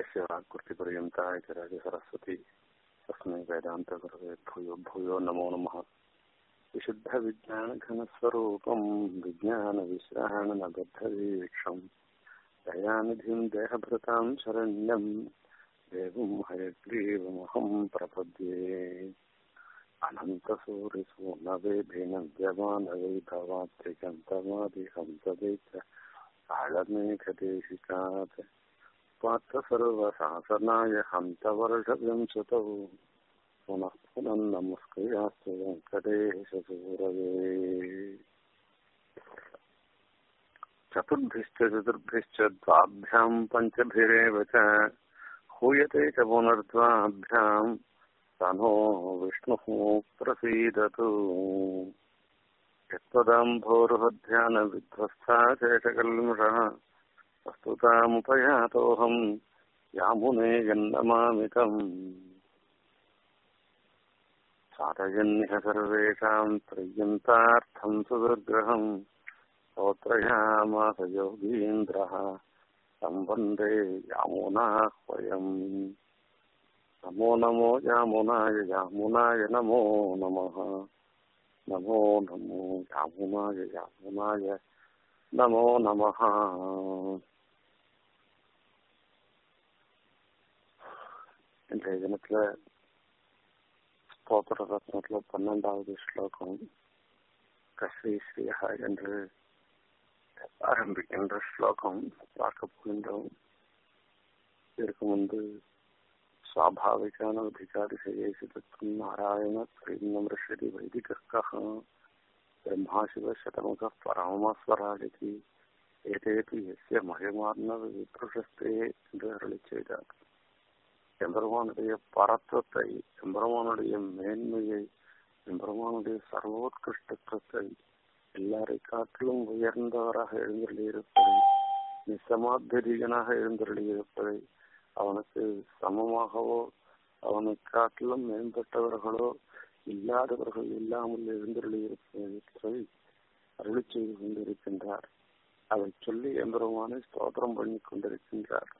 यस्य वाक्कृतिपर्यन्ता इति राजसरस्वती तस्मै वेदान्तगुरवे भूयो भूयो नमो नमः विशुद्धविज्ञानघनस्वरूपम् विज्ञानविश्राणनबद्धवीक्षम् दयानिधिम् देहभृताम् शरण्यम् देवम् हयग्रीवमहम् प्रपद्ये अनन्तसूरिसूनवेभिनव्यमानवैभवात्रिकन्तमादिहंसदैत्र कालमेघदेशिकात् पार्थसर्वशासनाय हन्तवर्षविंशतौ पुनः पुनर्नमस्कृयास्तु वेङ्कटेशसूरवे चतुर्भिश्च चतुर्भिश्च द्वाभ्याम् पञ्चभिरेव च हूयते च पुनर्द्वाभ्याम् तनो विष्णुः प्रसीदतु यत्त्वदाम्भोरुहध्यानविध्वस्था शेषकल्मषः वस्तुतामुपयातोऽहम् यामुने यन्नमामितम् साधयन्निह सर्वेषाम् त्रय्यन्तार्थम् सुदुर्ग्रहम् स्तोत्रयामास योगीन्द्रः सम्बन्धे यामुनाह्वयम् नमो नमो यामुनाय यामुनाय नमो नमः नमो नमो यामुनाय यामुनाय நமோ நமஹ இன்றைய தினத்துல ஸ்தோத்திர ரத்னத்துல பன்னெண்டாவது ஸ்லோகம் கஸ்ரீ ஸ்ரீஹா என்று ஆரம்பிக்கின்ற ஸ்லோகம் பார்க்க போகின்றோம் இதற்கு முன்பு स्वाभाविकानधिकारिशयेषु तत्त्वं नारायण त्रीन्नमृषति वैदिकर्कः ब्रह्माशिवशतमुखः பரமஸ்வராஜி ஏதேது எஸ்ய மகிமார்ணவ விப்ருஷஸ்தே என்று அருளி செய்தார் எம்பெருமானுடைய பரத்துவத்தை எம்பெருமானுடைய மேன்மையை எம்பெருமானுடைய சர்வோத்கிருஷ்டத்துவத்தை எல்லாரை காட்டிலும் உயர்ந்தவராக எழுந்தருளியிருப்பதை நிசமாத்திரியனாக எழுந்தருளியிருப்பதை அவனுக்கு சமமாகவோ அவனை காட்டிலும் மேம்பட்டவர்களோ இல்லாதவர்கள் இல்லாமல் எழுந்தருளியிருப்பதை அருளி செய்து கொண்டிருக்கின்றார் அதை சொல்லி எம்பெருமானை ஸ்தோத்திரம் பண்ணி கொண்டிருக்கின்றார்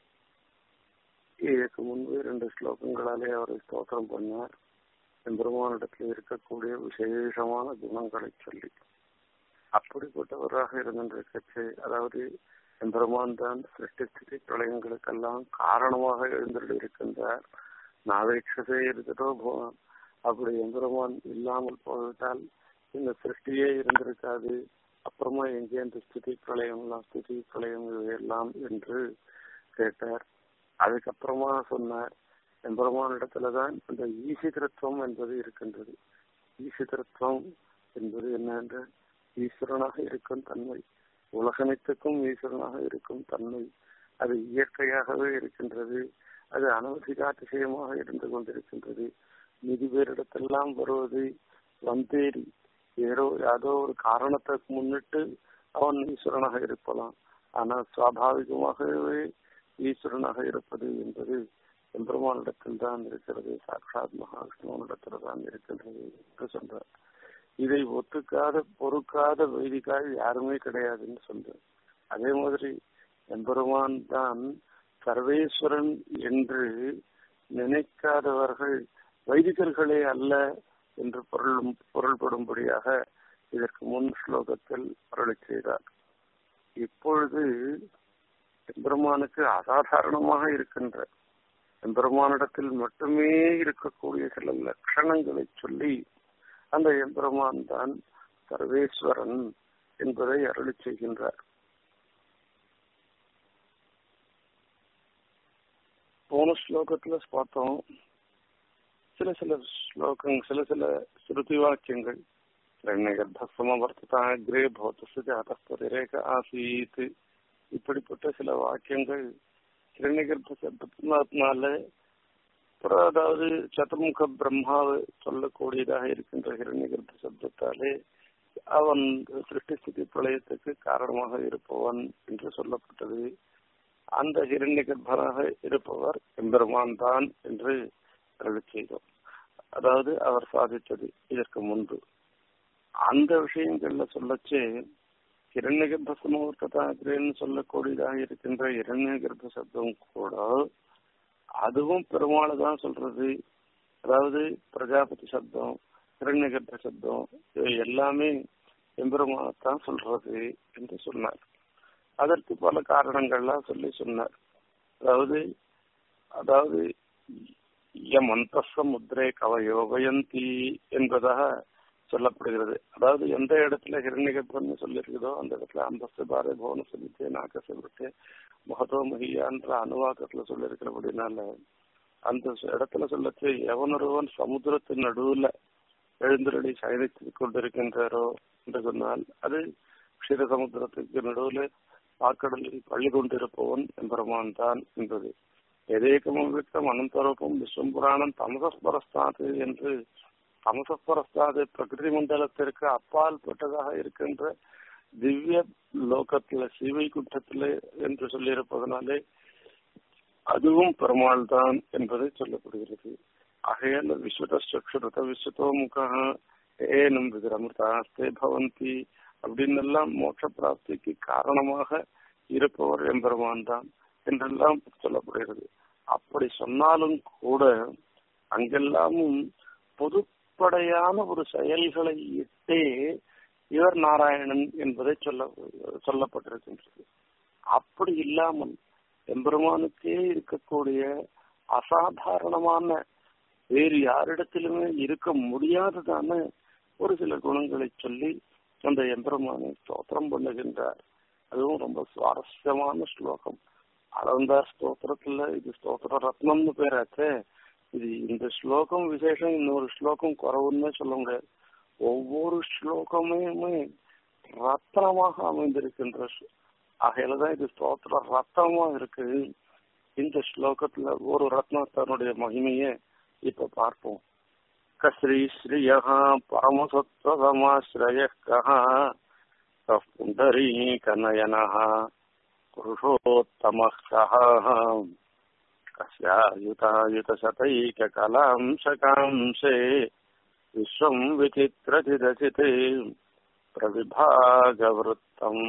இதற்கு முன்பு இரண்டு ஸ்லோகங்களாலே அவரை ஸ்தோத்திரம் பண்ணார் எம்பெருமானிடத்தில் இருக்கக்கூடிய விசேஷமான குணங்களை சொல்லி அப்படிப்பட்டவராக இருந்திருக்கச்சு அதாவது எம்பெருமான் தான் சிருஷ்டி ஸ்திதி பிரளயங்களுக்கெல்லாம் காரணமாக எழுந்துள்ள இருக்கின்றார் நாவேட்சதே இருக்கிறதோ போவான் அப்படி எம்பெருமான் இல்லாமல் போய்விட்டால் இந்த சிருஷ்டியே இருந்திருக்காது அப்புறமா எங்கே இந்த ஸ்திதி பிரளயம்லாம் ஸ்திதி பிரளயம் எல்லாம் என்று கேட்டார் அதுக்கப்புறமா சொன்னார் எம்பெருமானிடத்துலதான் இந்த ஈசிதிருத்துவம் என்பது இருக்கின்றது ஈசிதிருத்துவம் என்பது என்னென்று ஈஸ்வரனாக இருக்கும் தன்மை உலகனைத்துக்கும் ஈஸ்வரனாக இருக்கும் தன்மை அது இயற்கையாகவே இருக்கின்றது அது அனவதிகாதிசயமாக இருந்து கொண்டிருக்கின்றது நிதி பேரிடத்தெல்லாம் வருவது வந்தேறி ஏதோ ஏதோ ஒரு காரணத்தை முன்னிட்டு அவன் ஈஸ்வரனாக இருக்கலாம் ஆனால் சுவாபாவிகமாகவே ஈஸ்வரனாக இருப்பது என்பது எம்பெருமானிடத்தில் தான் இருக்கிறது சாட்சாத் மகாவிஷ்ணுவனிடத்தில் தான் இருக்கின்றது என்று சொல்றார் இதை ஒத்துக்காத பொறுக்காத வைதிகால் யாருமே கிடையாதுன்னு சொல்றேன் அதே மாதிரி எம்பெருமான் தான் சர்வேஸ்வரன் என்று நினைக்காதவர்கள் வைதிகர்களே அல்ல என்று பொருள் பொருள்படும்படியாக இதற்கு முன் ஸ்லோகத்தில் அருளி செய்தார் இப்பொழுது எம்பெருமானுக்கு அசாதாரணமாக இருக்கின்ற எம்பெருமானிடத்தில் மட்டுமே இருக்கக்கூடிய சில லட்சணங்களை சொல்லி அந்த எம்பெருமான் தான் சர்வேஸ்வரன் என்பதை அருளி செய்கின்றார் போன ஸ்லோகத்துல பார்த்தோம் சில சில ஸ்லோகம் சில சில ஸ்ருதி வாக்கியங்கள் ரண்யகர்ப்பமவர்த்ததா அக்ரே பௌத்தசு ஜாதஸ்தரேக ஆசீத் இப்படிப்பட்ட சில வாக்கியங்கள் கிரண்யகர்ப்ப சப்தத்தினால அப்புறம் அதாவது சதுர்முக பிரம்மாவை சொல்லக்கூடியதாக இருக்கின்ற ஹிரண்யகர்ப்ப சப்தத்தாலே அவன் சிருஷ்டி ஸ்திதி பிரளயத்துக்கு காரணமாக இருப்பவன் என்று சொல்லப்பட்டது அந்த ஹிரண்ய கர்ப்பனாக இருப்பவர் எம்பெருமான் தான் என்று அருள் செய்தோம் அதாவது அவர் சாதித்தது இதற்கு முன்பு அந்த விஷயங்கள்ல சொல்லச்சே இரண்ய கர்ப்ப சமூகத்தாகிறேன்னு சொல்லக்கூடியதாக இருக்கின்ற இரண்ய கர்ப்ப சப்தம் கூட அதுவும் பெருமாளை தான் சொல்றது அதாவது பிரஜாபதி சப்தம் கிரண்யகட்ட சப்தம் இவை எல்லாமே எம்பெருமானத்தான் சொல்றது என்று சொன்னார் அதற்கு பல காரணங்கள்லாம் சொல்லி சொன்னார் அதாவது அதாவது யமந்தச முத்ரே கவயோபயந்தி என்பதாக சொல்லப்படுகிறது அதாவது எந்த இடத்துல ஹிரண்யகர்ப்பன்னு சொல்லியிருக்குதோ அந்த இடத்துல அந்தஸ்து பாரே பவன சொல்லிட்டு நாக்கசப்பட்டு மகதோ மகியான்ற அணுவாக்கத்துல சொல்லியிருக்கிறபடினால அந்த இடத்துல சொல்லச்சு எவனொருவன் சமுத்திரத்தின் நடுவுல எழுந்தருளி சயனித்துக் கொண்டிருக்கின்றாரோ என்று சொன்னால் அது க்ஷீர சமுத்திரத்துக்கு நடுவில் பாக்கடலில் பள்ளி கொண்டிருப்பவன் எம்பெருமான் தான் என்பது எதேகமும் விட்டம் அனந்தரூபம் விஸ்வம் புராணம் தமசஸ்பரஸ்தாது என்று தமசஸ்பரஸ்தாது பிரகிருதி மண்டலத்திற்கு அப்பால் பட்டதாக இருக்கின்ற திவ்ய லோகத்துல சிவை குற்றத்துல என்று சொல்லியிருப்பதனாலே அதுவும் பெருமாள் தான் என்பதை சொல்லப்படுகிறது ஆகையால் விஸ்வதச்சுருத விஸ்வத்தோ முக ஏனும் விதிரமிருதாஸ்தே பவந்தி அப்படின்னு எல்லாம் மோட்ச பிராப்திக்கு காரணமாக இருப்பவர் எம்பெருமான் தான் என்றெல்லாம் சொல்லப்படுகிறது அப்படி சொன்னாலும் கூட அங்கெல்லாமும் பொதுப்படையான ஒரு செயல்களை இட்டே இவர் நாராயணன் என்பதை சொல்ல சொல்லப்பட்டிருக்கின்றது அப்படி இல்லாமல் எம்பெருமானுக்கே இருக்கக்கூடிய அசாதாரணமான வேறு யாரிடத்திலுமே இருக்க முடியாததான ஒரு சில குணங்களை சொல்லி அந்த எம்பெருமானை ஸ்தோத்திரம் பண்ணுகின்றார் அதுவும் ரொம்ப சுவாரஸ்யமான ஸ்லோகம் அளந்தார் ஸ்தோத்திரத்துல இது ஸ்தோத்திர ரத்னம்னு பேராச்சே இது இந்த ஸ்லோகம் விசேஷம் இன்னொரு ஸ்லோகம் குறவுன்னு சொல்ல முடியாது ஒவ்வொரு ஸ்லோகமுமே ரத்னமாக அமைந்திருக்கின்ற ஆகையிலதான் இது ஸ்தோத்திர ரத்னமா இருக்கு இந்த ஸ்லோகத்துல ஒரு ரத்னத்தனுடைய மகிமையை இப்ப பார்ப்போம் கஸ்ரீ ஸ்ரீய பரமசத்வமாஸ்ரய கः புண்டரீகநயன புருஷோத்தமः கः कस्यायुतायुतशतैककलांशकांशे विश्वम् विचित्रचिदचिते प्रविभागवृत्तम्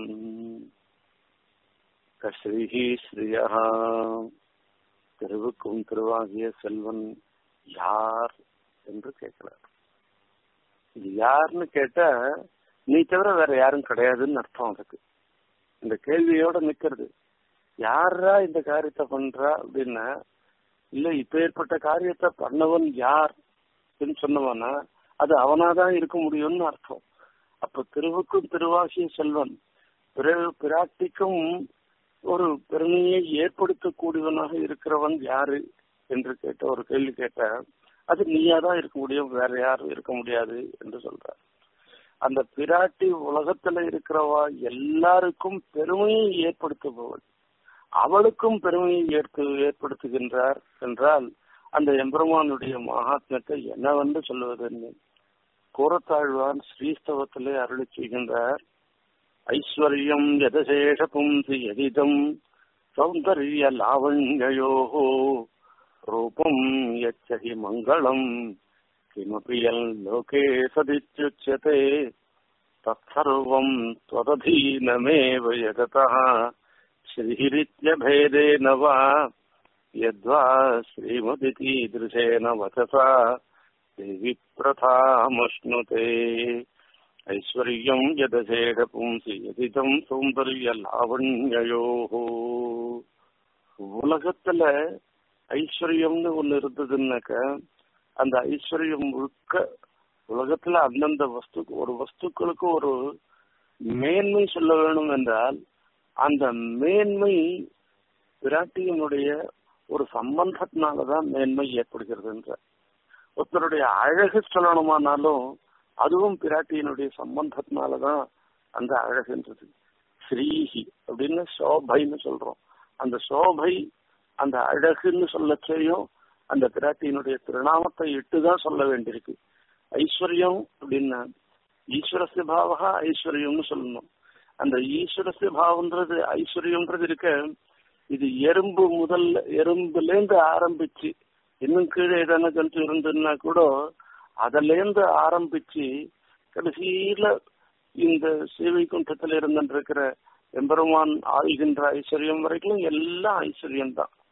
கஸ்ரீஹ ஸ்ரீயா திருவுக்கும் திருவாகிய செல்வன் யார் என்று கேட்கிறார் இது யாருன்னு கேட்டா நீ தவிர வேற யாரும் கிடையாதுன்னு அர்த்தம் அதுக்கு இந்த கேள்வியோட நிக்கிறது யாரா இந்த காரியத்தை பண்றா அப்படின்னா இல்ல இப்ப ஏற்பட்ட காரியத்தை பண்ணவன் யார் சொன்னவனா அது அவனாதான் இருக்க முடியும்னு அர்த்தம் அப்ப திருவுக்கும் திருவாகிய செல்வன் பிராட்டிக்கும் ஒரு பெருமையை ஏற்படுத்தக்கூடியவனாக இருக்கிறவன் யாரு என்று கேட்ட ஒரு கேள்வி கேட்ட அது நீயா தான் இருக்க முடியும் வேற யாரும் இருக்க முடியாது என்று சொல்றார் அந்த பிராட்டி உலகத்துல இருக்கிறவா எல்லாருக்கும் பெருமையை ஏற்படுத்துபவள் அவளுக்கும் பெருமையை ஏற்று ஏற்படுத்துகின்றார் என்றால் அந்த எம்பெருமானுடைய மகாத்மத்தை என்னவென்று சொல்லுவதென்னு கூறத்தாழ்வான் ஸ்ரீஸ்தவத்திலே அருளி செய்கின்றார் ஐஸ்வர்யம் யதசேஷ பும்சி எதிதம் சௌந்தர்ய லாவண்யோ ரூபம் யச்சகி மங்களம் கிமபி லோகே சதிச்சுச்சதே தற்சர்வம் त्वदधीनमेव यततः श्रीरित्यभेदेन वा यद्वा श्रीमदितीदृशेन वचसा देवि प्रथामश्नुते ஐஸ்வர்யம் யதசேட பும்சி எதிதம் சௌந்தர்ய லாவண்யோஹோ உலகத்துல ஐஸ்வர்யம்னு ஒண்ணு இருந்ததுன்னாக்க அந்த ஐஸ்வர்யம் முழுக்க உலகத்துல அந்தந்த வஸ்து ஒரு வஸ்துக்களுக்கு ஒரு மேன்மை சொல்ல வேணும் என்றால் அந்த மேன்மை பிராட்டியினுடைய ஒரு சம்பந்தத்தினாலதான் மேன்மை ஏற்படுகிறது என்ற ஒருத்தருடைய அழகு சொல்லணுமானாலும் அதுவும் பிராட்டியினுடைய சம்பந்தத்தினாலதான் அந்த அழகுன்றது ஸ்ரீஹி அப்படின்னு சோபைன்னு சொல்றோம் அந்த சோபை அந்த அழகுன்னு சொல்ல செய்யும் அந்த பிராட்டியினுடைய திருநாமத்தை இட்டுதான் சொல்ல வேண்டியிருக்கு ஐஸ்வர்யம் அப்படின்னா ஈஸ்வரஸ்ய பாவகா ஐஸ்வர்யம்னு சொல்லணும் அந்த ஈஸ்வரஸ்ய பாவம்ன்றது ஐஸ்வர்யம்ன்றது இருக்க இது எறும்பு முதல்ல எறும்புலேருந்து ஆரம்பிச்சு இன்னும் கீழே ஏதான ஜந்து இருந்ததுன்னா கூட அதுலேருந்து ஆரம்பிச்சு கடைசியில இந்த சேவை குண்டத்துல இருந்துருக்கிற எம்பெருமான் ஆழ்கின்ற ஐஸ்வர்யம் வரைக்கும் எல்லாம் ஐஸ்வர்யம் தான்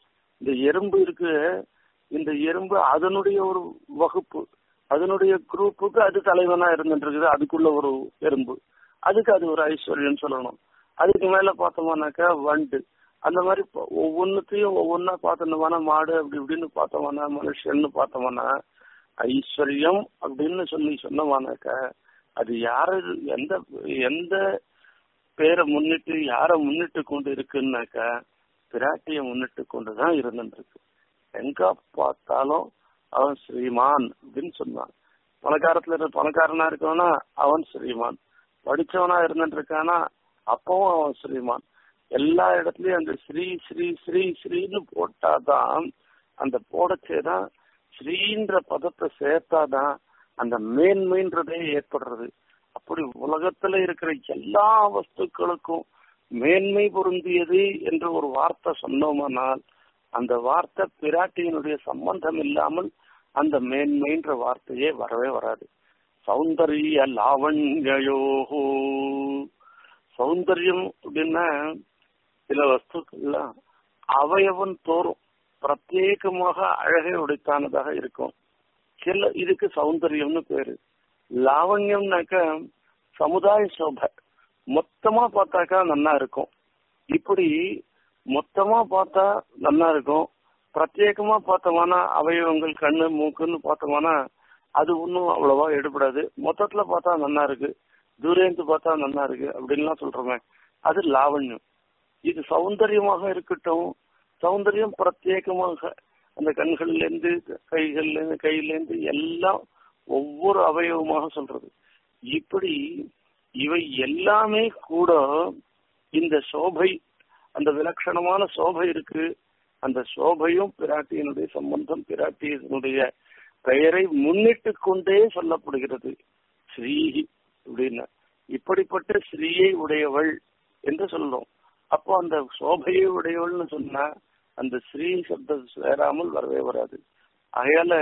இந்த எறும்பு இருக்கு இந்த எறும்பு அதனுடைய ஒரு வகுப்பு அதனுடைய குரூப்புக்கு அது தலைவனா இருந்துட்டு இருக்குது அதுக்குள்ள ஒரு எறும்பு அதுக்கு அது ஒரு ஐஸ்வர்யம் சொல்லணும் அதுக்கு மேல பார்த்தோம்னாக்கா வண்டு அந்த மாதிரி ப- ஒவ்வொன்னுத்தையும் ஒவ்வொன்றா பார்த்தோம்னா மாடு அப்படி இப்படின்னு பார்த்தோம்னா மனுஷன்னு பார்த்தோம்னா ஐஸ்வர்யம் அப்படின்னு சொல்லி சொன்னோம்னாக்கா அது யாரு எந்த எந்த பேரை முன்னிட்டு யாரை முன்னிட்டு கொண்டு இருக்குன்னாக்கா பிராட்டிய முன்னிட்டு கொண்டு தான் இருந்துருக்கு எங்க பார்த்தாலும் அவன் ஸ்ரீமான் அப்படின்னு சொன்னான் பணக்காரத்துல இருக்க பணக்காரனா இருக்கவனா அவன் ஸ்ரீமான் படிச்சவனா இருந்துட்டு இருக்கானா அப்பவும் அவன் ஸ்ரீமான் எல்லா இடத்துலயும் அந்த ஸ்ரீ ஸ்ரீ ஸ்ரீ ஸ்ரீன்னு போட்டாதான் அந்த போடச்சேதான் ஸ்ரீன்ற பதத்தை சேர்த்தாதான் அந்த மேன்மைன்றதே ஏற்படுறது அப்படி உலகத்துல இருக்கிற எல்லா வஸ்துக்களுக்கும் மேன்மை பொருந்தியது என்று ஒரு வார்த்தை சொன்னோமானால் அந்த வார்த்தை பிராட்டியினுடைய சம்பந்தம் இல்லாமல் அந்த மேன்மைன்ற வார்த்தையே வரவே வராது சௌந்தரிய லாவண்யோஹோ சௌந்தர்யம் அப்படின்னா சில வஸ்துக்கள்லாம் அவயவன் தோறும் பிரத்யேகமாக அழகை உடைத்தானதாக இருக்கும் சில இதுக்கு சௌந்தரியம்னு பேரு லாவண்யம்னாக்க சமுதாய சோபை மொத்தமா பார்த்தாக்கா நல்லா இருக்கும் இப்படி மொத்தமா பார்த்தா நல்லா இருக்கும் பிரத்யேகமா பார்த்தோம்னா அவயவங்கள் கண்ணு மூக்குன்னு பார்த்தோம்னா அது ஒன்றும் அவ்வளவா எடுபடாது மொத்தத்துல பார்த்தா நல்லா இருக்கு தூரேந்து பார்த்தா நல்லா இருக்கு அப்படின்லாம் சொல்றோமே அது லாவண்யம் இது சௌந்தரியமாக இருக்கட்டும் சௌந்தரியம் பிரத்யேகமாக அந்த கண்கள்ல இருந்து கைகள்ல இருந்து கையில இருந்து எல்லாம் ஒவ்வொரு அவயவமாக சொல்றது இப்படி இவை எல்லாமே கூட இந்த சோபை அந்த விலட்சணமான சோபை இருக்கு அந்த சோபையும் பிராட்டியினுடைய சம்பந்தம் பிராட்டியினுடைய பெயரை முன்னிட்டு கொண்டே சொல்லப்படுகிறது ஸ்ரீ அப்படின்னு இப்படிப்பட்ட ஸ்ரீயை உடையவள் என்று சொல்லும் அப்போ அந்த சோபையை உடையவள்னு சொன்னா அந்த ஸ்ரீ சப்தம் சேராமல் வரவே வராது ஆகையால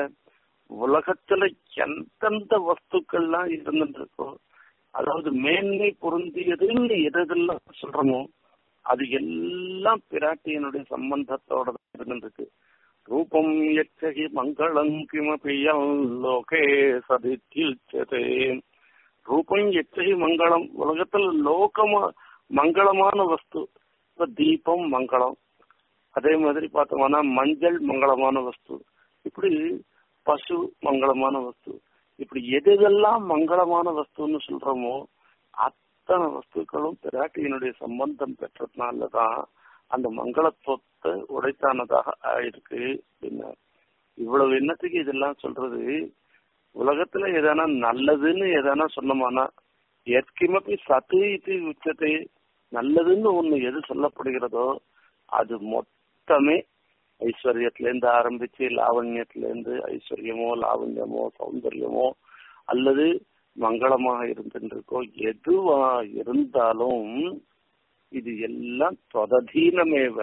உலகத்துல எந்தெந்த வஸ்துக்கள்லாம் இருந்துட்டு இருக்கோ அதாவது மேன்மை பொருந்தியதுன்னு எதெல்லாம் சொல்றோமோ அது எல்லாம் பிராட்டியனுடைய சம்பந்தத்தோட தான் இருந்துருக்கு ரூபம் எச்சகி மங்களம் கிமபியம் லோகே சதித்யுச்சதே ரூபம் எச்சகி மங்களம் உலகத்துல லோகமா மங்களமான வஸ்து இப்ப தீபம் மங்களம் அதே மாதிரி பார்த்தோம்னா மஞ்சள் மங்களமான வஸ்து இப்படி பசு மங்களமான வஸ்து இப்படி எது எதெல்லாம் மங்களமான வஸ்துன்னு சொல்றோமோ அத்தனை வஸ்துக்களும் பிராட்டியினுடைய சம்பந்தம் பெற்றதுனாலதான் அந்த மங்களத்துவத்தை உடைத்தானதாக ஆயிருக்கு அப்படின்னா இவ்வளவு என்னத்துக்கு இதெல்லாம் சொல்றது உலகத்துல எதனா நல்லதுன்னு எதனா சொன்னோமானா எத்கிமப்பி சத்து இது உச்சத்தை நல்லதுன்னு ஒண்ணு எது சொல்லப்படுகிறதோ அது மொத்தமே ஐஸ்வர்யத்துல இருந்து ஆரம்பிச்சு லாவண்யத்துல இருந்து ஐஸ்வர்யமோ லாவண்யமோ சௌந்தரியமோ அல்லது மங்களமாக இருந்துருக்கோ எதுவா இருந்தாலும் இது எல்லாம் தொததீனமேவ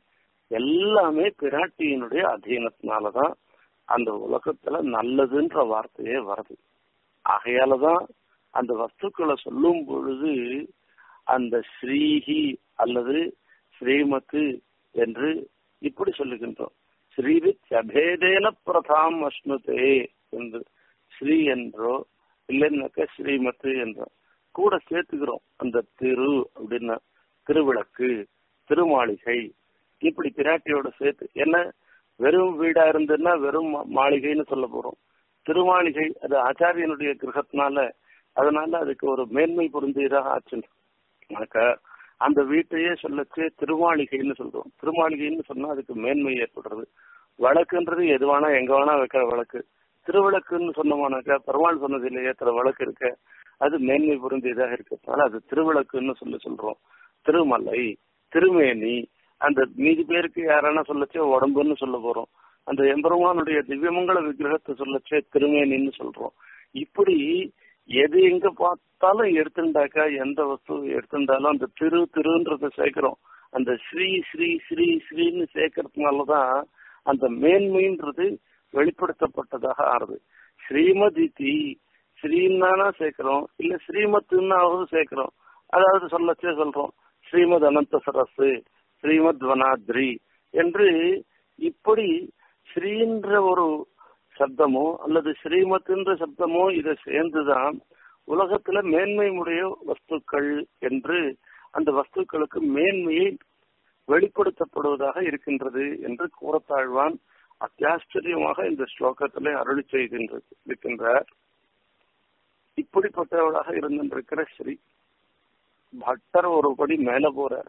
எல்லாமே பிராட்டியினுடைய அதீனத்தினாலதான் அந்த உலகத்துல நல்லதுன்ற வார்த்தையே வருது ஆகையாலதான் அந்த வஸ்துக்களை சொல்லும் பொழுது அந்த ஸ்ரீஹி அல்லது ஸ்ரீமத்து என்று இப்படி சொல்லுகின்றோம் ஸ்ரீவித் அபேதேன பிரதாம் அஸ்னுதே என்று ஸ்ரீ என்றோ இல்லைன்னாக்க ஸ்ரீமத்து என்றோ கூட சேர்த்துக்கிறோம் அந்த திரு அப்படின்னா திருவிளக்கு திருமாளிகை இப்படி பிராட்டியோட சேர்த்து என்ன வெறும் வீடா இருந்ததுன்னா வெறும் மா- மாளிகைன்னு சொல்ல போறோம் திருமாளிகை அது ஆச்சாரியனுடைய கிரகத்தினால அதனால அதுக்கு ஒரு மேன்மை பொருந்தியதாக ஆச்சுனாக்கா அந்த வீட்டையே சொல்லச்சு திருமாளிகைன்னு சொல்றோம் திருமாளிகைன்னு சொன்னா அதுக்கு மேன்மை ஏற்படுறது வழக்குன்றது எது வேணா எங்க வேணா வைக்கிற வழக்கு திருவிளக்குன்னு சொன்னோம்னாக்கா பெருமாள் சொன்னதில் ஏத்துற வழக்கு இருக்க அது மேன்மை பொருந்தியதாக இருக்கிறதுனால அது திருவிளக்குன்னு சொல்லி சொல்றோம் திருமலை திருமேனி அந்த மீதி பேருக்கு யாரானா சொல்லச்சே உடம்புன்னு சொல்ல போறோம் அந்த எம்பெருமானுடைய திவ்யமங்கல விக்கிரகத்தை சொல்லச்சே திருமேனின்னு சொல்றோம் இப்படி எது எங்க பார்த்தாலும் எடுத்துட்டாக்கா எந்த வஸ்து எடுத்துட்டாலும் அந்த திரு திருன்றத சேர்க்கிறோம் அந்த ஸ்ரீ ஸ்ரீ ஸ்ரீ ஸ்ரீன்னு சேர்க்கறதுனாலதான் அந்த மேன்மைன்றது வெளிப்படுத்தப்பட்டதாக ஆறுது ஸ்ரீமதி தி ஸ்ரீன்னானா சேர்க்கிறோம் இல்ல ஸ்ரீமத்துன்னாவது சேர்க்கிறோம் அதாவது சொல்லச்சே சொல்றோம் ஸ்ரீமத் அனந்த சரசு ஸ்ரீமத் வனாத்ரி என்று இப்படி ஸ்ரீன்ற ஒரு சப்தமோ அல்லது ஸ்ரீமத்ன்ற சப்தமோ இதை சேர்ந்துதான் உலகத்துல மேன்மை உடைய வஸ்துக்கள் என்று அந்த வஸ்துக்களுக்கு மேன்மையை வெளிப்படுத்தப்படுவதாக இருக்கின்றது என்று கூறத்தாழ்வான் அத்தியாச்சரியமாக இந்த ஸ்லோகத்திலே அருளி செய்கின்றது இருக்கின்றார் இப்படிப்பட்டவளாக இருந்திருக்கிற ஸ்ரீ பட்டர் ஒருபடி மேல போறார்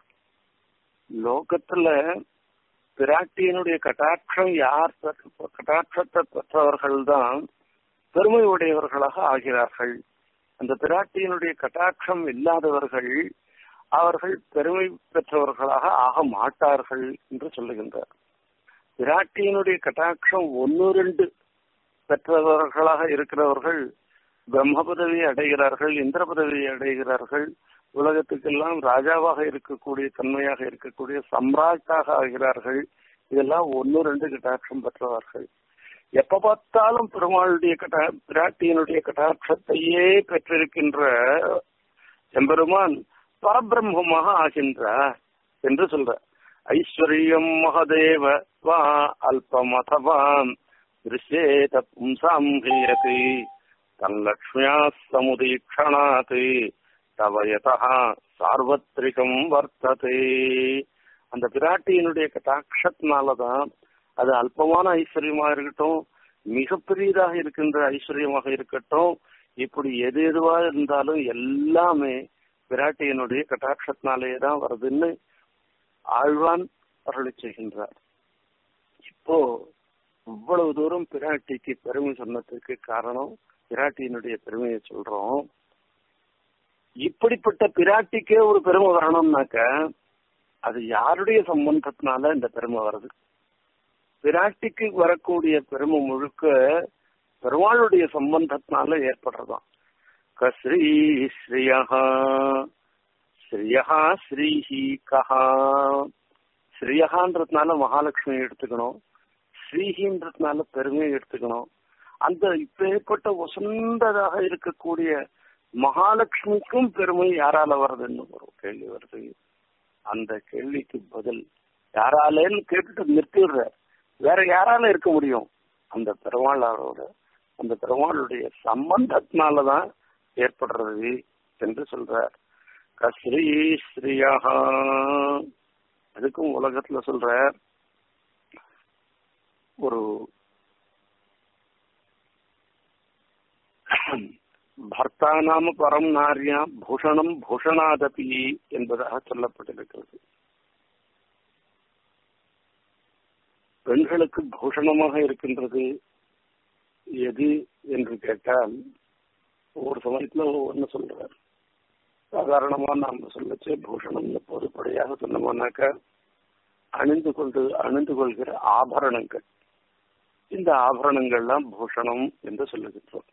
லோகத்துல பிராட்டியினுடைய கட்டாட்சம் யார் கட்டாட்சத்தை பெற்றவர்கள் தான் பெருமை உடையவர்களாக ஆகிறார்கள் அந்த பிராட்டியினுடைய கட்டாட்சம் இல்லாதவர்கள் அவர்கள் பெருமை பெற்றவர்களாக ஆக மாட்டார்கள் என்று சொல்லுகின்றார் பிராட்டியினுடைய கட்டாட்சம் ஒன்னு ரெண்டு பெற்றவர்களாக இருக்கிறவர்கள் பிரம்ம பதவியை அடைகிறார்கள் இந்திர பதவியை அடைகிறார்கள் உலகத்துக்கெல்லாம் ராஜாவாக இருக்கக்கூடிய தன்மையாக இருக்கக்கூடிய சம்ராட்டாக ஆகிறார்கள் இதெல்லாம் ஒன்னு ரெண்டு கட்டாட்சம் பெற்றவர்கள் எப்ப பார்த்தாலும் பெருமாளுடைய கட்டா பிராட்டியினுடைய கட்டாட்சத்தையே பெற்றிருக்கின்ற எம்பெருமான் பரபிரம்மமாக ஆகின்றார் என்று சொல்ற ஐஸ்வர்யம் மகதேவ வா அல்பமதவாம் திருஷேத பும்சாம் ஹீயதி தன்லக்ஷ்மியா சமுதீக்ஷணாத் தவயதா சார்வத்ரிகம் வர்த்ததே அந்த பிராட்டியினுடைய கட்டாட்சத்தினாலதான் அது அல்பமான ஐஸ்வர்யமாக இருக்கட்டும் மிகப்பெரியதாக இருக்கின்ற ஐஸ்வர்யமாக இருக்கட்டும் இப்படி எது எதுவா இருந்தாலும் எல்லாமே பிராட்டியினுடைய கட்டாட்சத்தினாலேயே தான் வருதுன்னு ஆழ்வான் அருளி செய்கின்றார் இப்போ இவ்வளவு தூரம் பிராட்டிக்கு பெருமை சொன்னதுக்கு காரணம் பிராட்டியினுடைய பெருமையை சொல்றோம் இப்படிப்பட்ட பிராட்டிக்கே ஒரு பெருமை வரணும்னாக்க அது யாருடைய சம்பந்தத்தினால இந்த பெருமை வருது பிராட்டிக்கு வரக்கூடிய பெருமை முழுக்க பெருமாளுடைய சம்பந்தத்தினால ஏற்படுறதாம் கஸ்ரீ ஸ்ரீயா ஸ்ரீயா ஸ்ரீஹி கஹா ஸ்ரீயகான்றதுனால மகாலட்சுமி எடுத்துக்கணும் ஸ்ரீஹின்றதுனால பெருமையை எடுத்துக்கணும் அந்த இப்பேற்பட்ட உசந்ததாக இருக்கக்கூடிய மகாலட்சுமிக்கும் பெருமை யாரால வருதுன்னு ஒரு கேள்வி வருது அந்த கேள்விக்கு பதில் யாராலேன்னு கேட்டுட்டு நிறுத்திடுற வேற யாரால இருக்க முடியும் அந்த பெருமாளோட அந்த பெருமாளுடைய சம்பந்தத்தினாலதான் ஏற்படுறது என்று சொல்றார் கஸ்ரீ ஸ்ரீயா அதுக்கும் உலகத்துல சொல்ற ஒரு பர்த்தா நாம பரம் நாரியா பூஷணம் பூஷணாதபி என்பதாக சொல்லப்பட்டிருக்கிறது பெண்களுக்கு பூஷணமாக இருக்கின்றது எது என்று கேட்டால் ஒவ்வொரு சமயத்துல ஒவ்வொன்னு சொல்றார் சாதாரணமா நாம சொல்லச்சு பூஷணம்னு பொதுப்படையாக சொன்னோம்னாக்க அணிந்து கொண்டு அணிந்து கொள்கிற ஆபரணங்கள் இந்த ஆபரணங்கள்லாம் பூஷணம் என்று சொல்லுகின்றோம்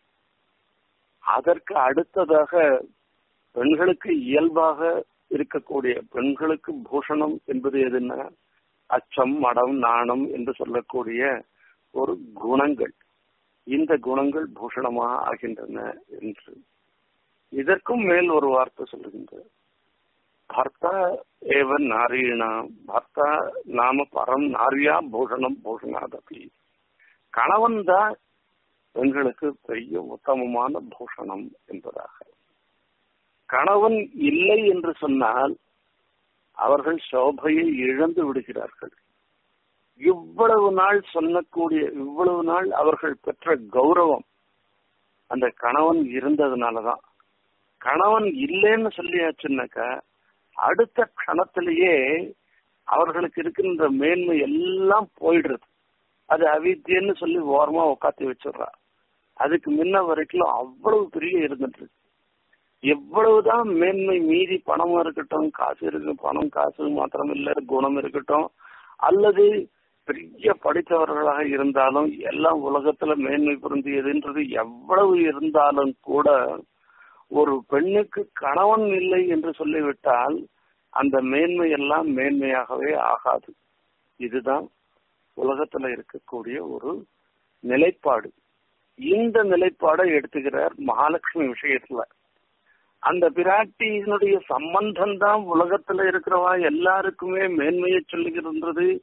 அதற்கு அடுத்ததாக பெண்களுக்கு இயல்பாக இருக்கக்கூடிய பெண்களுக்கு பூஷணம் என்பது எதுன்னா அச்சம் மடம் நாணம் என்று சொல்லக்கூடிய ஒரு குணங்கள் இந்த குணங்கள் பூஷணமாக ஆகின்றன என்று இதற்கும் மேல் ஒரு வார்த்தை சொல்லுகின்றது பர்த்தா ஏவ நாரீணா பர்த்தா நாம பரம் நாரியா பூஷணம் பூஷணாதபி கணவன் தான் பெண்களுக்கு பெரிய உத்தமமான பூஷணம் என்பதாக கணவன் இல்லை என்று சொன்னால் அவர்கள் சோபையை இழந்து விடுகிறார்கள் இவ்வளவு நாள் சொல்லக்கூடிய இவ்வளவு நாள் அவர்கள் பெற்ற கௌரவம் அந்த கணவன் இருந்ததுனாலதான் கணவன் இல்லைன்னு சொல்லியாச்சுன்னாக்கா அடுத்த கணத்திலேயே அவர்களுக்கு இருக்கின்ற மேன்மை எல்லாம் போயிடுறது அது அவித்தியன்னு சொல்லி ஓரமா உட்காத்தி வச்சிடுறா அதுக்கு முன்ன வரைக்கும் அவ்வளவு பெரிய இருந்துட்டு எவ்வளவுதான் மேன்மை மீதி பணம் இருக்கட்டும் காசு இருக்கு பணம் காசு மாத்திரம் இல்ல குணம் இருக்கட்டும் அல்லது பெரிய படித்தவர்களாக இருந்தாலும் எல்லாம் உலகத்துல மேன்மை பொருந்தியதுன்றது எவ்வளவு இருந்தாலும் கூட ஒரு பெண்ணுக்கு கணவன் இல்லை என்று சொல்லிவிட்டால் அந்த மேன்மை எல்லாம் மேன்மையாகவே ஆகாது இதுதான் உலகத்துல இருக்கக்கூடிய ஒரு நிலைப்பாடு இந்த நிலைப்பாடை எடுத்துக்கிறார் மகாலட்சுமி விஷயத்துல அந்த பிராட்டியினுடைய சம்பந்தம் தான் உலகத்துல இருக்கிறவா எல்லாருக்குமே மேன்மையை சொல்லுகின்றது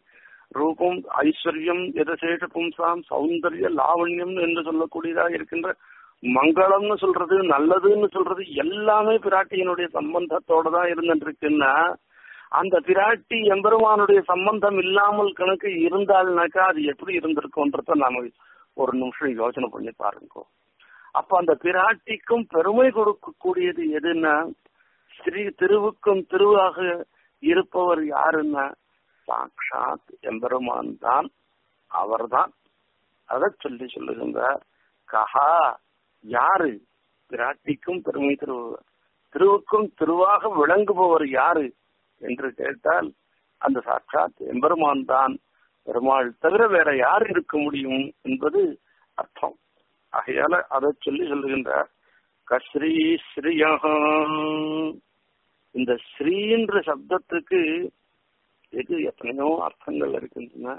ரூபம் ஐஸ்வர்யம் எதசேஷ பும்சாம் சௌந்தர்ய லாவண்யம் என்று சொல்லக்கூடியதா இருக்கின்ற மங்களம்னு சொல்றது நல்லதுன்னு சொல்றது எல்லாமே பிராட்டியினுடைய சம்பந்தத்தோட தான் இருந்துருக்குன்னா அந்த பிராட்டி எம்பெருமானுடைய சம்பந்தம் இல்லாமல் கணக்கு இருந்தால்னாக்கா அது எப்படி இருந்திருக்கும்ன்றத நாம ஒரு நிமிஷம் யோசனை பண்ணி பாருங்க அப்ப அந்த பிராட்டிக்கும் பெருமை கொடுக்கக்கூடியது எதுன்னா ஸ்ரீ திருவுக்கும் திருவாக இருப்பவர் யாருன்னா சாட்சாத் எம்பெருமான் தான் அவர்தான் அதை சொல்லி சொல்லுகின்றார் கஹா யாரு பிராட்டிக்கும் பெருமை திருவர் திருவுக்கும் திருவாக விளங்குபவர் யாரு என்று கேட்டால் அந்த சாட்சாத் எம்பெருமான் தான் பெருமாள் தவிர வேற யார் இருக்க முடியும் என்பது அர்த்தம் ஆகையால அதை சொல்லி சொல்லுகின்றார் கஸ்ரீ ஸ்ரீயகா இந்த ஸ்ரீன்ற சப்தத்துக்கு இது எத்தனையோ அர்த்தங்கள் இருக்கின்றன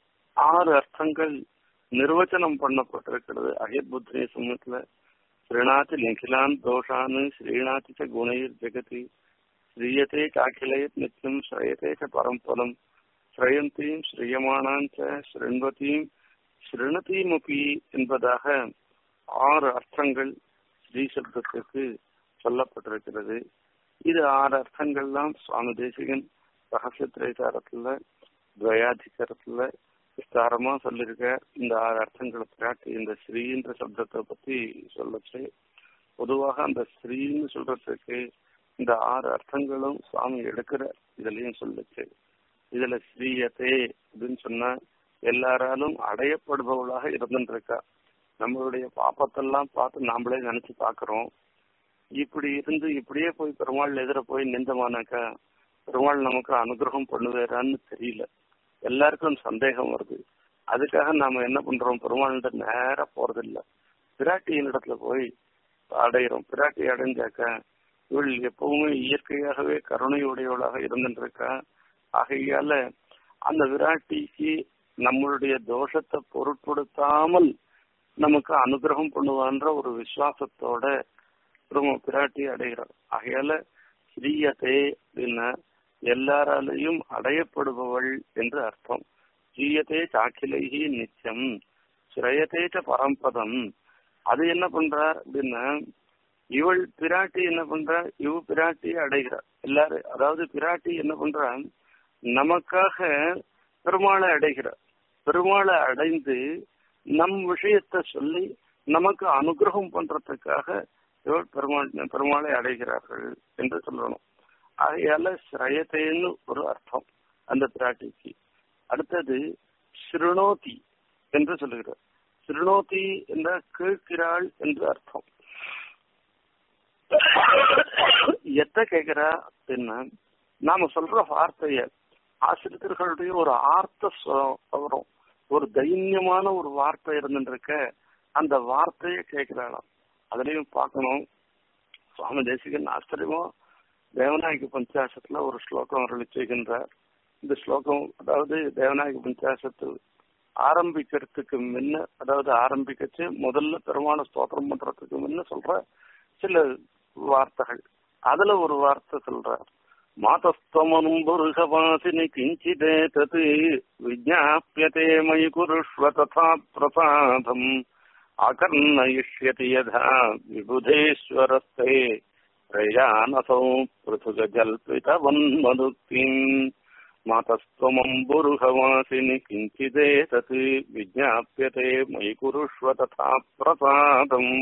ஆறு அர்த்தங்கள் நிர்வச்சனம் பண்ணப்பட்டிருக்கிறது அயத்புத்திரே சமயத்துல ஸ்ரீநாத்தி நிகிலான் தோஷான் ஸ்ரீநாத்தி ச குணைர் ஜெகதி ஸ்ரீயத்தே காக்கிலயத் நித்தியம் ஸ்ரயத்தே ச பரம்பலம் ஸ்ரயந்தீம் ஸ்ரீயமானாஞ்ச ஸ்ருண்வதீம் ஸ்ருணதீமபி என்பதாக ஆறு அர்த்தங்கள் ஸ்ரீ சப்தத்துக்கு சொல்லப்பட்டிருக்கிறது இது ஆறு அர்த்தங்கள்லாம் சுவாமி தேசிகன் ரகசிய திரைசாரத்துல துவயாதிகாரத்துல விஸ்தாரமா சொல்லியிருக்க இந்த ஆறு அர்த்தங்களை பிராட்டி இந்த ஸ்ரீன்ற சப்தத்தை பத்தி சொல்லச்சு பொதுவாக அந்த ஸ்ரீன்னு சொல்றதுக்கு இந்த ஆறு அர்த்தங்களும் சுவாமி எடுக்கிற இதுலயும் சொல்லுச்சு இதுல ஸ்ரீயத்தே அப்படின்னு சொன்னா எல்லாராலும் அடையப்படுபவளாக இருந்துருக்கா நம்மளுடைய பாப்பத்தெல்லாம் பார்த்து நாமளே நினைச்சு பாக்குறோம் இப்படி இருந்து இப்படியே போய் பெருமாள் எதிர போய் நின்றமானாக்கா பெருமாள் நமக்கு அனுகிரகம் பண்ணுவேறான்னு தெரியல எல்லாருக்கும் சந்தேகம் வருது அதுக்காக நாம என்ன பண்றோம் பெருமாள்கிட்ட நேர போறதில்ல பிராட்டியின் இடத்துல போய் அடையிறோம் பிராட்டி அடைஞ்சாக்க இவள் எப்பவுமே இயற்கையாகவே கருணையுடையவளாக இருந்துருக்கா ஆகையால அந்த விராட்டிக்கு நம்மளுடைய தோஷத்தை பொருட்படுத்தாமல் நமக்கு அனுகிரகம் பண்ணுவான்ற ஒரு விசுவாசத்தோட திரும்ப பிராட்டி அடைகிறார் ஆகையால ஸ்ரீயதே அப்படின்னா எல்லாராலையும் அடையப்படுபவள் என்று அர்த்தம் ஸ்ரீயதே சாக்கிலைகி நித்தியம் ஸ்ரயதேச்ச பரம்பதம் அது என்ன பண்றார் அப்படின்னா இவள் பிராட்டி என்ன பண்றா இவ பிராட்டி அடைகிறார் எல்லாரும் அதாவது பிராட்டி என்ன பண்றா நமக்காக பெருமாளை அடைகிறார் பெருமாளை அடைந்து நம் விஷயத்த சொல்லி நமக்கு அனுகிரகம் பண்றதுக்காக இவள் பெருமாள் பெருமாளை அடைகிறார்கள் என்று சொல்லணும் ஆகையால ஸ்ரயத்தேன்னு ஒரு அர்த்தம் அந்த பிராட்டிக்கு அடுத்தது ஸ்ருணோதி என்று சொல்லுகிறார் ஸ்ருணோதி என்ற கேட்கிறாள் என்று அர்த்தம் எத்த கேட்கிறா அப்படின்னா நாம சொல்ற வார்த்தைய ஆசிரியர்களுடைய ஒரு ஆர்த்த வரும் ஒரு தைரியமான ஒரு வார்த்தை இருந்துருக்க அந்த வார்த்தையை கேட்கிறாளாம் அதுலயும் பார்க்கணும் சுவாமி தேசிகன் ஆச்சரியமா தேவநாயக பஞ்சாசத்துல ஒரு ஸ்லோகம் அருளிச்சுகின்றார் இந்த ஸ்லோகம் அதாவது தேவநாயக பஞ்சாசத்து ஆரம்பிக்கிறதுக்கு முன்ன அதாவது ஆரம்பிக்கச்சு முதல்ல பெருமான ஸ்தோத்திரம் பண்றதுக்கு முன்ன சொல்ற சில வார்த்தைகள் அதுல ஒரு வார்த்தை சொல்றார் மாதஸ்தமனும்புருகவாசினி கிஞ்சிதே தத் விஜாபியதே மயி குருஷ்வ ததா பிரசாதம் ஆகர்ணயிஷ்யதி யதா விபுதேஸ்வரஸ்தே பிரயானசௌ पृथुगजल्पितवन्मनुक्तिम् मातस्त्वमम्बुरुहवासिनि किञ्चिदेतत् विज्ञाप्यते मयि कुरुष्व तथा प्रसादम्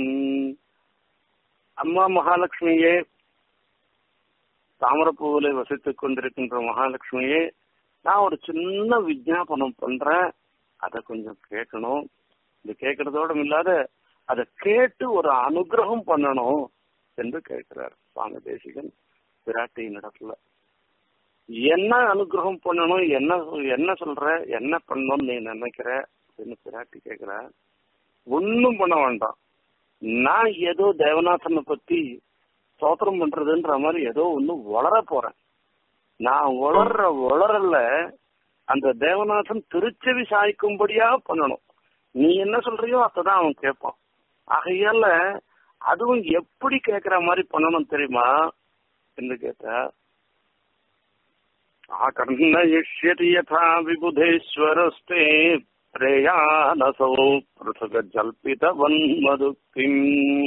அம்மா மகாலட்சுமியே தாமரப்பூவில வசித்துக் கொண்டிருக்கின்ற மகாலட்சுமியே நான் ஒரு சின்ன விஜாபனம் பண்றேன் அதை கொஞ்சம் கேட்கணும் இது கேட்கறதோட இல்லாத அதை கேட்டு ஒரு அனுகிரகம் பண்ணணும் என்று கேட்கிறார் சுவாமி தேசிகன் பிராட்டியின் இடத்துல என்ன அனுகிரகம் பண்ணணும் என்ன என்ன சொல்ற என்ன பண்ணணும்னு நீ நினைக்கிற அப்படின்னு பிராட்டி கேட்கிற ஒன்னும் பண்ண வேண்டாம் நான் ஏதோ தேவநாதனை பத்தி ஸ்தோத்திரம் பண்றதுன்ற மாதிரி ஏதோ ஒண்ணு வளர போறேன் நான் வளர்ற வளரல அந்த தேவநாதன் திருச்செவி சாய்க்கும்படியாக பண்ணணும் நீ என்ன சொல்றியோ அதான் அவன் கேட்பான் ஆகையால அதுவும் எப்படி கேக்குற மாதிரி பண்ணணும் தெரியுமா என்று கேட்டா आकर्णयिष्यति यथा विबुधेश्वरस्ते प्रेयानसौ पृथुकजल्पितवन्मதுக்திம்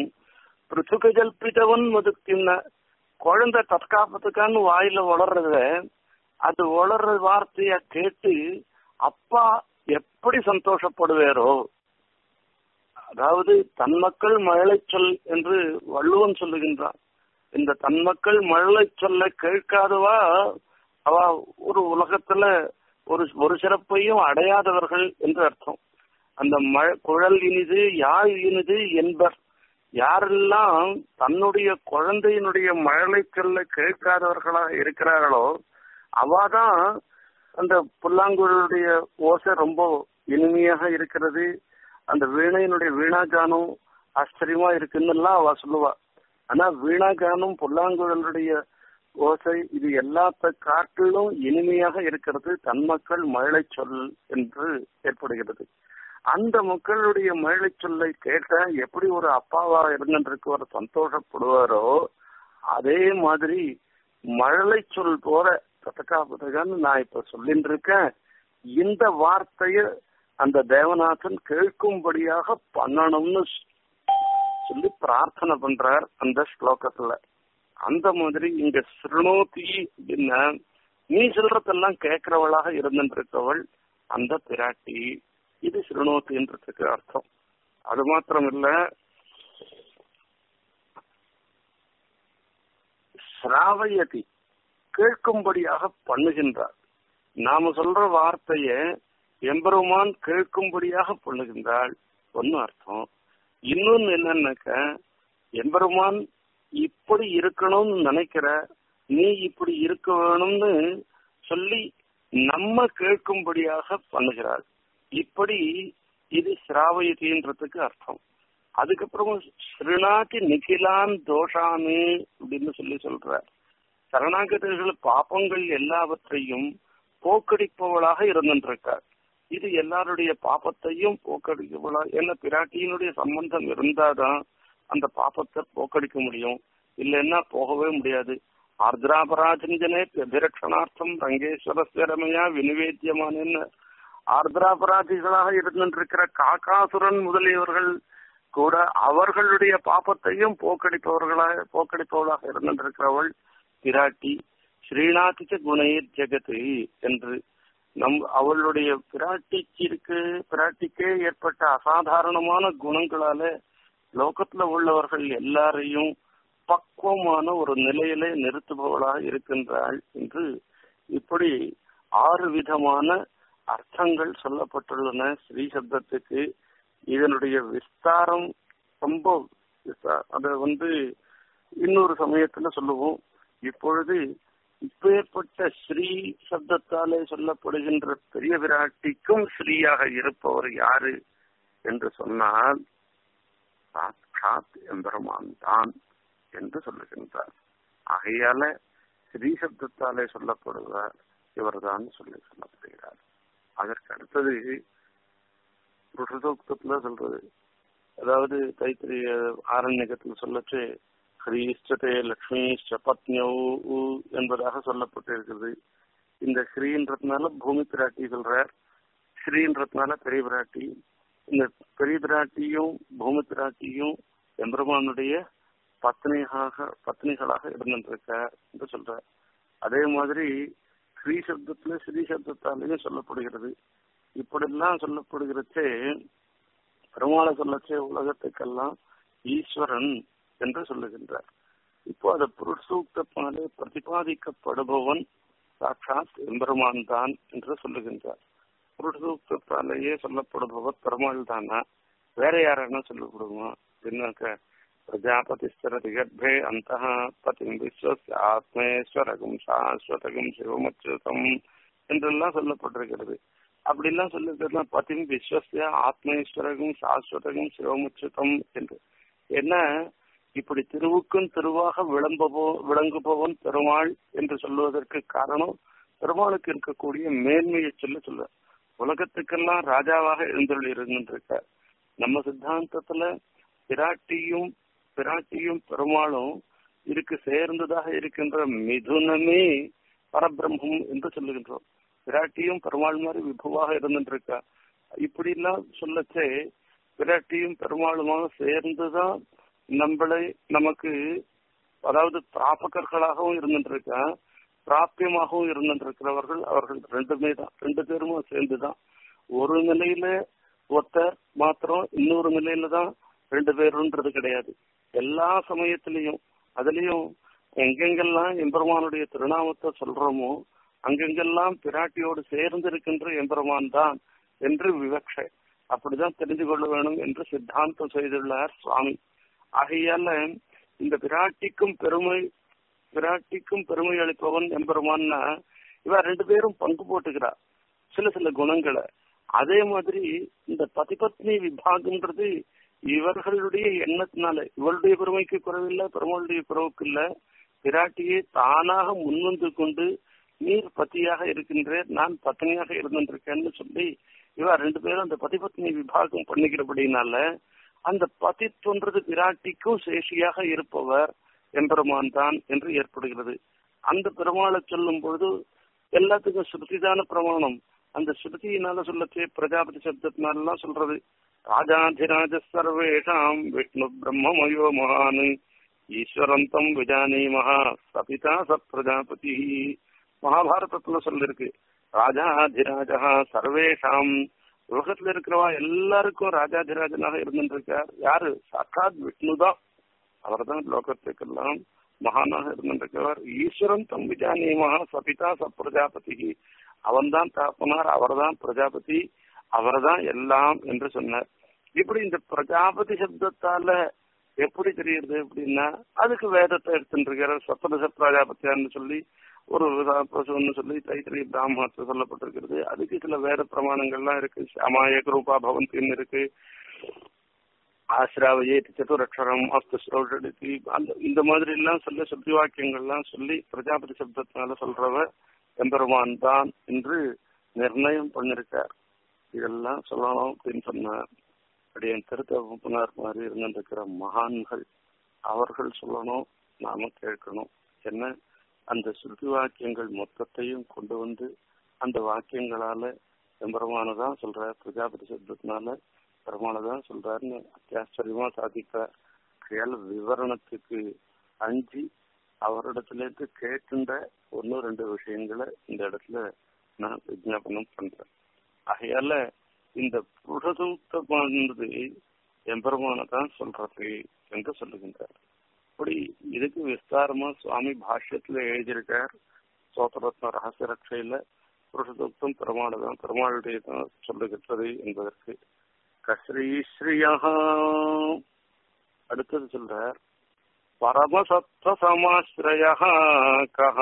पृथुकजल्पितवन्मதுக்திம்னா குழந்தை தற்காப்பத்துக்கான்னு வாயில வளர்றத அது வளர்ற வார்த்தைய கேட்டு அப்பா எப்படி சந்தோஷப்படுவாரோ அதாவது தன் மக்கள் மழலை சொல் என்று வள்ளுவன் சொல்லுகின்றான் இந்த தன் மக்கள் மழலை சொல்ல கேட்காதவா அவ ஒரு உலகத்துல ஒரு ஒரு சிறப்பையும் அடையாதவர்கள் என்று அர்த்தம் அந்த மழ குழல் இனிது யாழ் இனிது என்பர் யாரெல்லாம் தன்னுடைய குழந்தையினுடைய மழலை சொல்ல கேட்காதவர்களாக இருக்கிறார்களோ அவாதான் அந்த புல்லாங்குழலுடைய ஓசை ரொம்ப இனிமையாக இருக்கிறது அந்த வீணையினுடைய வீணாகானம் ஆச்சரியமா இருக்குன்னு அவ சொல்லுவா ஆனா வீணாகானம் புல்லாங்குழலுடைய ஓசை இது எல்லாத்த காட்டிலும் இனிமையாக இருக்கிறது தன் மக்கள் மழலை சொல் என்று ஏற்படுகிறது அந்த மக்களுடைய மழலை சொல்லை கேட்ட எப்படி ஒரு அப்பாவா இருந்திருக்கவர் சந்தோஷப்படுவாரோ அதே மாதிரி மழலை சொல் போல தத்தக்காபதகன்னு நான் இப்ப சொல்லிட்டு இருக்கேன் இந்த வார்த்தைய அந்த தேவநாதன் கேட்கும்படியாக பண்ணணும்னு சொல்லி பிரார்த்தனை பண்றார் அந்த ஸ்லோகத்துல அந்த மாதிரி இங்க சிறுநோத்தி அப்படின்னா நீ சொல்றதெல்லாம் கேட்கிறவளாக இருந்திருக்கவள் அந்த பிராட்டி இது சிறுநோத்தின்றதுக்கு அர்த்தம் அது மாத்திரம் இல்ல சிராவயதி கேட்கும்படியாக பண்ணுகின்றார் நாம சொல்ற வார்த்தைய எம்பெருமான் கேட்கும்படியாக பண்ணுகின்றாள் ஒன்னு அர்த்தம் இன்னொன்னு என்னன்னாக்க எம்பெருமான் இப்படி இருக்கணும்னு நினைக்கிற நீ இப்படி இருக்க வேணும்னு சொல்லி நம்ம கேட்கும்படியாக பண்ணுகிறாள் இப்படி இது சிராவயதின்றதுக்கு அர்த்தம் அதுக்கப்புறம் ஸ்ரீநாதி நிகிலான் தோஷானு அப்படின்னு சொல்லி சொல்றார் சரணாகதர்கள் பாப்பங்கள் எல்லாவற்றையும் போக்கடிப்பவளாக இருந்திருக்கார் இது எல்லாருடைய பாப்பத்தையும் போக்கடிக்கவளா ஏன்னா பிராட்டியினுடைய சம்பந்தம் இருந்தாதான் அந்த பாப்பத்தை போக்கடிக்க முடியும் இல்லைன்னா போகவே முடியாது ஆர்திராபராஜஞ்சனே அபிரக்ஷணார்த்தம் ரங்கேஸ்வரஸ்ய ரமையா வினிவேத்தியமானன்னு ஆர்திராபராதிகளாக இருந்திருக்கிற காக்காசுரன் முதலியவர்கள் கூட அவர்களுடைய பாப்பத்தையும் போக்கடிப்பவர்களாக போக்கடிப்பவளாக இருந்திருக்கிறவள் பிராட்டி ஸ்ரீநாதிக்க குணையர் ஜெகத்து என்று நம் அவளுடைய பிராட்டிக்கு இருக்கு பிராட்டிக்கே ஏற்பட்ட அசாதாரணமான குணங்களால லோகத்துல உள்ளவர்கள் எல்லாரையும் பக்குவமான ஒரு நிலையிலே நிறுத்துபவளாக இருக்கின்றாள் என்று இப்படி ஆறு விதமான அர்த்தங்கள் சொல்லப்பட்டுள்ளன ஸ்ரீ சப்தத்துக்கு இதனுடைய விஸ்தாரம் ரொம்ப அத வந்து இன்னொரு சமயத்துல சொல்லுவோம் இப்பொழுது இப்பேற்பட்ட ஸ்ரீ சப்தத்தாலே சொல்லப்படுகின்ற பெரிய விராட்டிக்கும் ஸ்ரீயாக இருப்பவர் யாரு என்று சொன்னால் சாட்சாத் எம்பெருமான் தான் என்று சொல்லுகின்றார் ஆகையால ஸ்ரீ சப்தத்தாலே சொல்லப்படுவார் இவர்தான் சொல்லி சொல்லப்படுகிறார் அதற்கு அடுத்தது ருஷசோக்தத்துல சொல்றது அதாவது தைத்திரிய ஆரண்யகத்தில் சொல்லச்சு ஹ்ரீஷ்டதே லக்ஷ்மிஷ்ட பத்னியௌ என்பதாக சொல்லப்பட்டிருக்கிறது இந்த ஸ்ரீன்றதுனால பூமி பிராட்டி சொல்றார் ஸ்ரீன்றதுனால பெரிய பிராட்டி இந்த பெரிய பிராட்டியும் பூமி பிராட்டியும் எம்பெருமானுடைய பத்னிகளாக பத்னிகளாக இருந்திருக்கார் என்று சொல்றார் அதே மாதிரி ஸ்ரீ சப்தத்துல ஸ்ரீ சப்தத்தாலேயும் சொல்லப்படுகிறது இப்படிலாம் சொல்லப்படுகிறச்சே பெருமாளை சொல்லச்சே உலகத்துக்கெல்லாம் ஈஸ்வரன் என்று சொல்லுகின்றார் இப்போ அது புருஷூக்தப்பாலே பிரதிபாதிக்கப்படுபவன் சாட்சாத் எம்பெருமான் தான் என்று சொல்லுகின்றார் புருஷூக்தத்தாலேயே சொல்லப்படுபவர் பெருமாள் தானா வேற யாரானா சொல்லப்படுமா அப்படின்னாக்க பிரஜாபதிஸ்தரதி கர்ப்பே அந்த பதிம் விஸ்வஸ் ஆத்மேஸ்வரகும் சாஸ்வதகும் சிவமச்சுதம் என்றெல்லாம் சொல்லப்பட்டிருக்கிறது அப்படிலாம் சொல்லிருக்கிறதுலாம் பதிம் விஸ்வசிய ஆத்மேஸ்வரகும் சாஸ்வதகும் சிவமுச்சுதம் என்று என்ன இப்படி திருவுக்கும் திருவாக விளம்பவோ விளங்குபவன் பெருமாள் என்று சொல்லுவதற்கு காரணம் பெருமாளுக்கு இருக்கக்கூடிய மேன்மையை சொல்ல சொல்ல உலகத்துக்கெல்லாம் ராஜாவாக எழுந்தருள் இருந்திருக்கார் நம்ம சித்தாந்தத்துல பிராட்டியும் பிராட்டியும் பெருமாளும் இதுக்கு சேர்ந்ததாக இருக்கின்ற மிதுனமே பரபிரம்மம் என்று சொல்லுகின்றோம் விராட்டியும் பெருமாள் மாதிரி விபுவாக இருந்துருக்கா இப்படி எல்லாம் சொல்லச்சே விராட்டியும் பெருமாளுமாக சேர்ந்துதான் நம்மளை நமக்கு அதாவது பிராபகர்களாகவும் இருந்துருக்கா பிராப்பியமாகவும் இருந்துருக்கிறவர்கள் அவர்கள் ரெண்டுமே தான் ரெண்டு பேருமே சேர்ந்துதான் ஒரு நிலையில ஒருத்தர் மாத்திரம் இன்னொரு நிலையில தான் ரெண்டு பேருன்றது கிடையாது எல்லா சமயத்திலையும் அதுலயும் எங்கெங்கெல்லாம் எம்பெருமானுடைய திருநாமத்தை சொல்றோமோ அங்கெங்கெல்லாம் பிராட்டியோடு சேர்ந்து இருக்கின்ற எம்பெருமான் தான் என்று விவக்ஷை அப்படிதான் தெரிந்து கொள்ள வேணும் என்று சித்தாந்தம் செய்துள்ளார் சுவாமி ஆகையால இந்த பிராட்டிக்கும் பெருமை பிராட்டிக்கும் பெருமை அளிப்பவன் எம்பெருமான்னா இவ ரெண்டு பேரும் பங்கு போட்டுக்கிறா சில சில குணங்களை அதே மாதிரி இந்த பதிபத்னி விபாகம்ன்றது இவர்களுடைய எண்ணத்தினால இவளுடைய பெருமைக்கு குறைவில்லை பெருமாளுடைய குறவுக்கு இல்ல பிராட்டியை தானாக முன்வந்து கொண்டு நீர் பத்தியாக இருக்கின்றேன் நான் பத்னியாக இருந்திருக்கேன்னு சொல்லி இவ ரெண்டு பேரும் அந்த பதிபத்னி விபாகம் பண்ணிக்கிறபடினால அந்த பதித்துன்றது பிராட்டிக்கும் சேஷியாக இருப்பவர் எம்பெருமான் தான் என்று ஏற்படுகிறது அந்த பெருமாளை சொல்லும் பொழுது எல்லாத்துக்கும் ஸ்ருதிதான பிரமாணம் அந்த ஸ்ருதியினால சொல்லச்சே பிரஜாபதி சப்தத்தினாலாம் சொல்றது ராஜாதிராஜ சர்வேஷாம் விஷ்ணு பிரம்மமயோ மகான் ஈஸ்வரந்தம் விஜானீமஹா சபிதா ச பிரஜாபதி மகாபாரதத்துல சொல்லிருக்கு ராஜாதிராஜா சர்வேஷாம் உலகத்துல இருக்கிறவா எல்லாருக்கும் ராஜாதிராஜனாக இருந்துருக்கார் யாரு சாக்காத் விஷ்ணு தான் அவர் தான் லோகத்துக்கெல்லாம் மகானாக இருந்திருக்கிறவர் ஈஸ்வரன் தம் விஜானியமாக சபிதா ச பிரஜாபதி அவன்தான் தாப்பனார் அவர்தான் பிரஜாபதி அவர்தான் எல்லாம் என்று சொன்னார் இப்படி இந்த பிரஜாபதி சப்தத்தால எப்படி தெரியுது அப்படின்னா அதுக்கு வேதத்தை எடுத்துருக்கிறார் சப்ததச பிரஜாபத்தியான்னு சொல்லி ஒரு பசுன்னு சொல்லி தைத்திரி பிராமணத்தில் சொல்லப்பட்டிருக்கிறது அதுக்கு சில வேத பிரமாணங்கள்லாம் இருக்கு சமாய ரூபா பவந்தின்னு இருக்கு ஆசிராவையே சதுரக்ஷரம் அஸ்து ஸ்ரோஷடிக்கு அந்த இந்த மாதிரி எல்லாம் சொல்ல சுத்தி வாக்கியங்கள்லாம் சொல்லி பிரஜாபதி சப்தத்தினால சொல்றவ எம்பெருமான் தான் என்று நிர்ணயம் பண்ணிருக்கார் இதெல்லாம் சொல்லணும் அப்படின்னு சொன்னார் அப்படி என் திருத்தகுப்பனார் மாதிரி இருந்திருக்கிற மகான்கள் அவர்கள் சொல்லணும் நாம கேட்கணும் என்ன அந்த சுருதி வாக்கியங்கள் மொத்தத்தையும் கொண்டு வந்து அந்த வாக்கியங்களால எம்பெருமானு தான் சொல்ற பிரஜாபதி சப்தத்தினால பெருமானை தான் சொல்றாருன்னு அத்தியாச்சரியமா சாதிப்பார் கையால் விவரணத்துக்கு அஞ்சு அவரிடத்துல இருந்து கேட்டுண்ட ஒன்னு ரெண்டு விஷயங்களை இந்த இடத்துல நான் விஜாபனம் பண்றேன் ஆகையால இந்த புருஷசூக்தமானது எம்பெருமான தான் சொல்றது என்று சொல்லுகின்றார் அப்படி இதுக்கு விஸ்தாரமா சுவாமி பாஷ்யத்துல எழுதியிருக்கார் சோதரத்ன ரகசிய ரட்சையில புருஷசூக்தம் பெருமாள் தான் பெருமாளுடைய தான் சொல்லுகின்றது என்பதற்கு கஸ்ரீஸ்ரீயா அடுத்தது சொல்றார் பரமசத்வ சமாஸ்ரய கஹ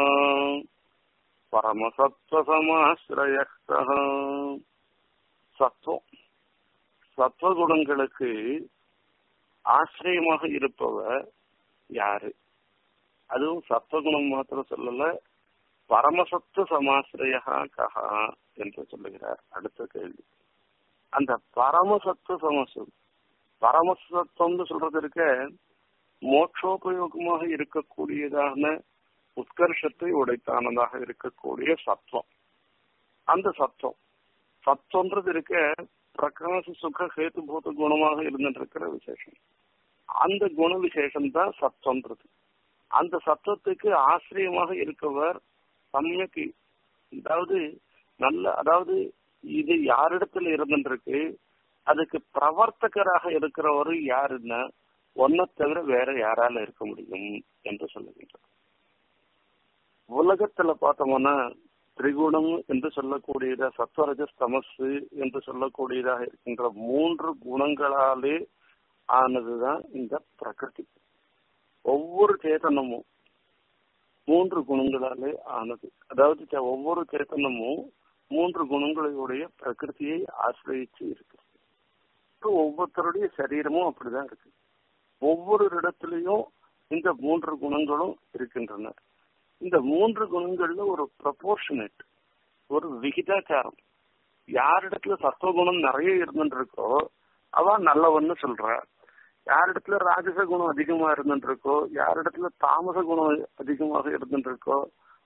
பரமசத்வ சமாஸ்ரய கஹ சத்துவம் சத்வகுணங்களுக்கு ஆசிரியமாக இருப்பவர் யாரு அதுவும் சத்வகுணம் மாத்திரம் சொல்லல பரமசத்துவ சமாசிரயா கஹா என்று சொல்லுகிறார் அடுத்த கேள்வி அந்த பரமசத்துவ சமசம் பரமசத்துவம்னு சொல்றது இருக்க மோட்சோபயோகமாக இருக்கக்கூடியதான உத்கர்ஷத்தை உடைத்தானதாக இருக்கக்கூடிய சத்துவம் அந்த சத்துவம் சத்துவன்றது இருக்க பிரகாச சுக ஹேத்துபூத குணமாக இருந்துருக்கிற விசேஷம் அந்த குண விசேஷம் தான் சத்துவன்றது அந்த சத்துவத்துக்கு ஆசிரியமாக இருக்கவர் சமயக்கு அதாவது நல்ல அதாவது இது யாரிடத்துல இருந்துருக்கு அதுக்கு பிரவர்த்தகராக இருக்கிறவர் யாருன்னா ஒன்ன தவிர வேற யாரால இருக்க முடியும் என்று சொல்லுகின்றார் உலகத்துல பார்த்தோம்னா திரிகுணம் என்று சொல்லக்கூடியதா சத்வரஜஸ் தமசு என்று சொல்லக்கூடியதாக இருக்கின்ற மூன்று குணங்களாலே ஆனதுதான் இந்த பிரகிருதி ஒவ்வொரு சேதனமும் மூன்று குணங்களாலே ஆனது அதாவது ஒவ்வொரு சேத்தனமும் மூன்று குணங்களுடைய பிரகிருதியை ஆசிரியச்சு இருக்கு ஒவ்வொருத்தருடைய சரீரமும் அப்படிதான் இருக்கு ஒவ்வொரு இடத்துலயும் இந்த மூன்று குணங்களும் இருக்கின்றன இந்த மூன்று குணங்கள்ல ஒரு ப்ரொபோர்ஷனேட் ஒரு விகிதாச்சாரம் யாரிடத்துல சத்துவகுணம் நிறைய இருந்துட்டு இருக்கோ அவ நல்லவன்னு சொல்ற யாரிடத்துல ராஜச குணம் அதிகமா இருந்துட்டு இருக்கோ யாரிடத்துல தாமச குணம் அதிகமாக இருந்துட்டு இருக்கோ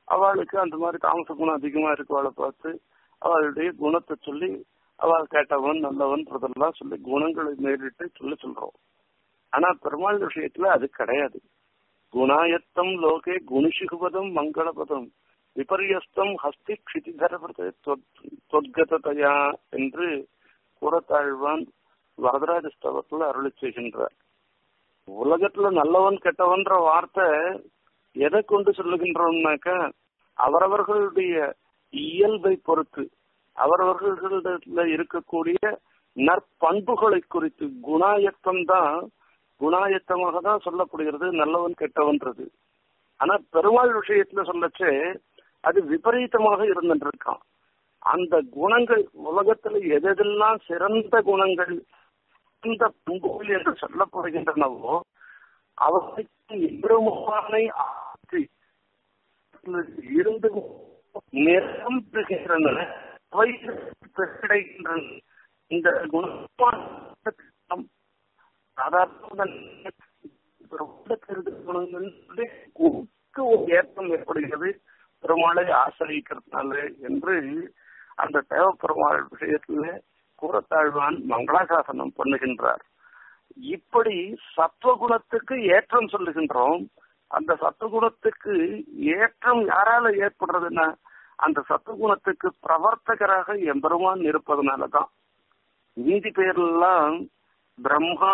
அவளுக்கு அந்த மாதிரி தாமச குணம் அதிகமா இருக்கவளை பார்த்து அவளுடைய குணத்தை சொல்லி அவள் கேட்டவன் நல்லவன்றதெல்லாம் சொல்லி குணங்களை நேரிட்டு சொல்லி சொல்றோம் ஆனா பெருமாள் விஷயத்துல அது கிடையாது குணாயத்தம் லோகே குணிஷுகுபதம் மங்களபதம் விபரியஸ்தம் ஹஸ்தி க்ஷிதிதரபிரதே தொத்கததையா என்று கூறத்தாழ்வான் வரதராஜ ஸ்தவத்துல அருளி செய்கின்றார் உலகத்துல நல்லவன் கெட்டவன்ற வார்த்தை எதை கொண்டு சொல்லுகின்றோம்னாக்கா அவரவர்களுடைய இயல்பை பொறுத்து அவரவர்களிடத்துல இருக்கக்கூடிய நற்பண்புகளை குறித்து குணாயத்தம் தான் குணாயத்தமாக தான் சொல்லப்படுகிறது நல்லவன் கெட்டவன்றது ஆனா பெருமாள் விஷயத்துல சொல்லச்சே அது விபரீதமாக இருந்துருக்கான் அந்த குணங்கள் உலகத்துல எதெல்லாம் சிறந்த குணங்கள் இந்த பண்புகள் என்று சொல்லப்படுகின்றனவோ அவர்களுக்கு எம்பெருமானை ஆற்றி இருந்து நிரம்புகின்றன கிடைக்கின்றன இந்த குணம் சாதாரண குணங்களுக்கு ஒரு ஏற்றம் ஏற்படுகிறது பெருமாளை ஆசிரியக்கிறதுனால என்று அந்த தேவ பெருமாள் விஷயத்துல கூறத்தாழ்வான் மங்களாசாசனம் பண்ணுகின்றார் இப்படி சத்வகுணத்துக்கு ஏற்றம் சொல்லுகின்றோம் அந்த சத்துவகுணத்துக்கு ஏற்றம் யாரால ஏற்படுறதுன்னா அந்த சத்துவகுணத்துக்கு பிரவர்த்தகராக எம்பெருமான் இருப்பதனாலதான் மீதி பேர்லாம் பிரம்மா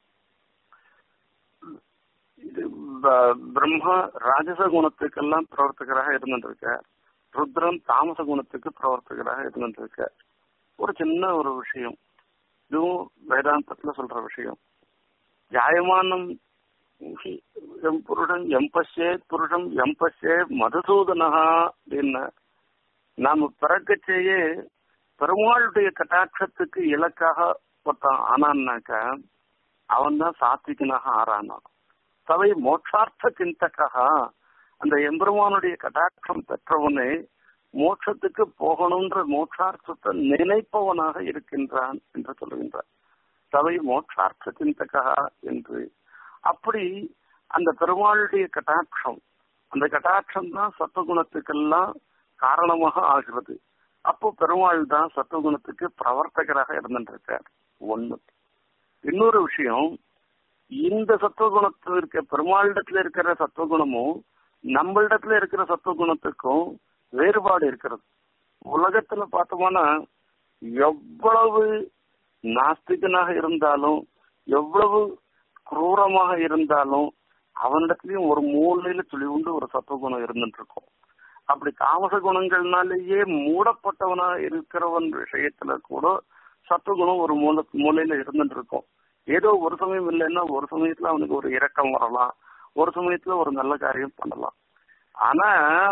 இது பிரம்மா ராஜச குணத்துக்கெல்லாம் பிரவர்த்தகராக இருந்துருக்கார் ருத்ரன் தாமச குணத்துக்கு பிரவர்த்தகராக இருந்துருக்கார் ஒரு சின்ன ஒரு விஷயம் இதுவும் வேதாந்தத்துல சொல்ற விஷயம் ஜாயமானம் எம் புருடன் எம் பஷே புருஷம் எம் பஷே மதுசூதனகா அப்படின்னு நாம பிறக்கச்சேயே பெருமாளுடைய கட்டாட்சத்துக்கு இலக்காக ஒருத்தன் ஆனான்னாக்கா அவன் தான் சாத்விகனாக ஆறானான் சவை மோட்சார்த்த சிந்தகா அந்த எம்பெருமானுடைய கட்டாட்சம் பெற்றவனே மோட்சத்துக்கு போகணும்ன்ற மோட்சார்த்தத்தை நினைப்பவனாக இருக்கின்றான் என்று சொல்லுகின்றார் சவை மோட்சார்த்த சிந்தகா என்று அப்படி அந்த பெருமாளுடைய கட்டாட்சம் அந்த கட்டாட்சம் தான் சத்துவகுணத்துக்கெல்லாம் காரணமாக ஆகிறது அப்போ பெருமாள் தான் சத்துவகுணத்துக்கு பிரவர்த்தகராக இருந்துருக்கார் ஒண்ணு இன்னொரு விஷயம் இந்த சத்துவகுணத்தில் இருக்க பெருமாளிடத்துல இருக்கிற சத்துவகுணமும் நம்மளிடத்துல இருக்கிற சத்துவகுணத்துக்கும் வேறுபாடு இருக்கிறது உலகத்துல பார்த்தோம்னா எவ்வளவு நாஸ்திகனாக இருந்தாலும் எவ்வளவு குரூரமாக இருந்தாலும் அவனிடத்துலயும் ஒரு மூலையில துளி உண்டு ஒரு சத்துவகுணம் இருந்துட்டு இருக்கும் அப்படி தாமச குணங்கள்னாலேயே மூடப்பட்டவனா இருக்கிறவன் விஷயத்துல கூட சத்துவகுணம் ஒரு மூல மூலையில இருந்துட்டு இருக்கும் ஏதோ ஒரு சமயம் இல்லைன்னா ஒரு சமயத்துல அவனுக்கு ஒரு இரக்கம் வரலாம் ஒரு சமயத்துல ஒரு நல்ல காரியம் பண்ணலாம் ஆனா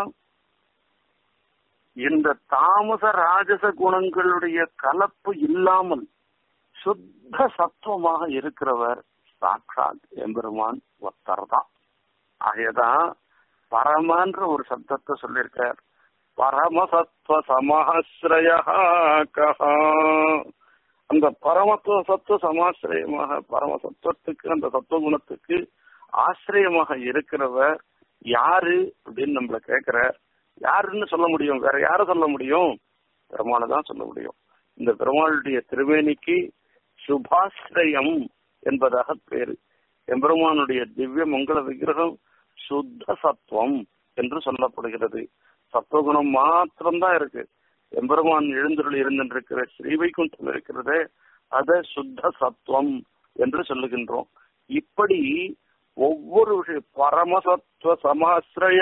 இந்த தாமச ராஜச குணங்களுடைய கலப்பு இல்லாமல் சுத்த சத்துவமாக இருக்கிறவர் சாட்சாத் எம்பெருமான் ஒத்தர் தான் ஆகையதான் பரமன்ற ஒரு சப்தத்தை சொல்லியிருக்கார் பரமசத்வ சமஹஸ்ரய அந்த பரமத்துவ சத்துவ சமாசிரயமாக பரமசத்துவத்துக்கு அந்த சத்துவ குணத்துக்கு ஆசிரியமாக இருக்கிறவர் யாரு அப்படின்னு நம்மள கேக்குற யாருன்னு சொல்ல முடியும் வேற யார சொல்ல முடியும் பெருமாளை தான் சொல்ல முடியும் இந்த பெருமாளுடைய திருவேணிக்கு சுபாஸ்ரயம் என்பதாக பேரு எம்பெருமானுடைய திவ்ய மங்கள விக்கிரகம் சுத்த சத்துவம் என்று சொல்லப்படுகிறது சத்துவகுணம் மாத்திரம்தான் இருக்கு எம்பெருமான் எழுந்தருள் இருந்திருக்கிற ஸ்ரீவைகுண்டம் இருக்கிறதே அத சுத்த சத்துவம் என்று சொல்லுகின்றோம் இப்படி ஒவ்வொரு விஷயம் பரமசத்துவ சமாசிரய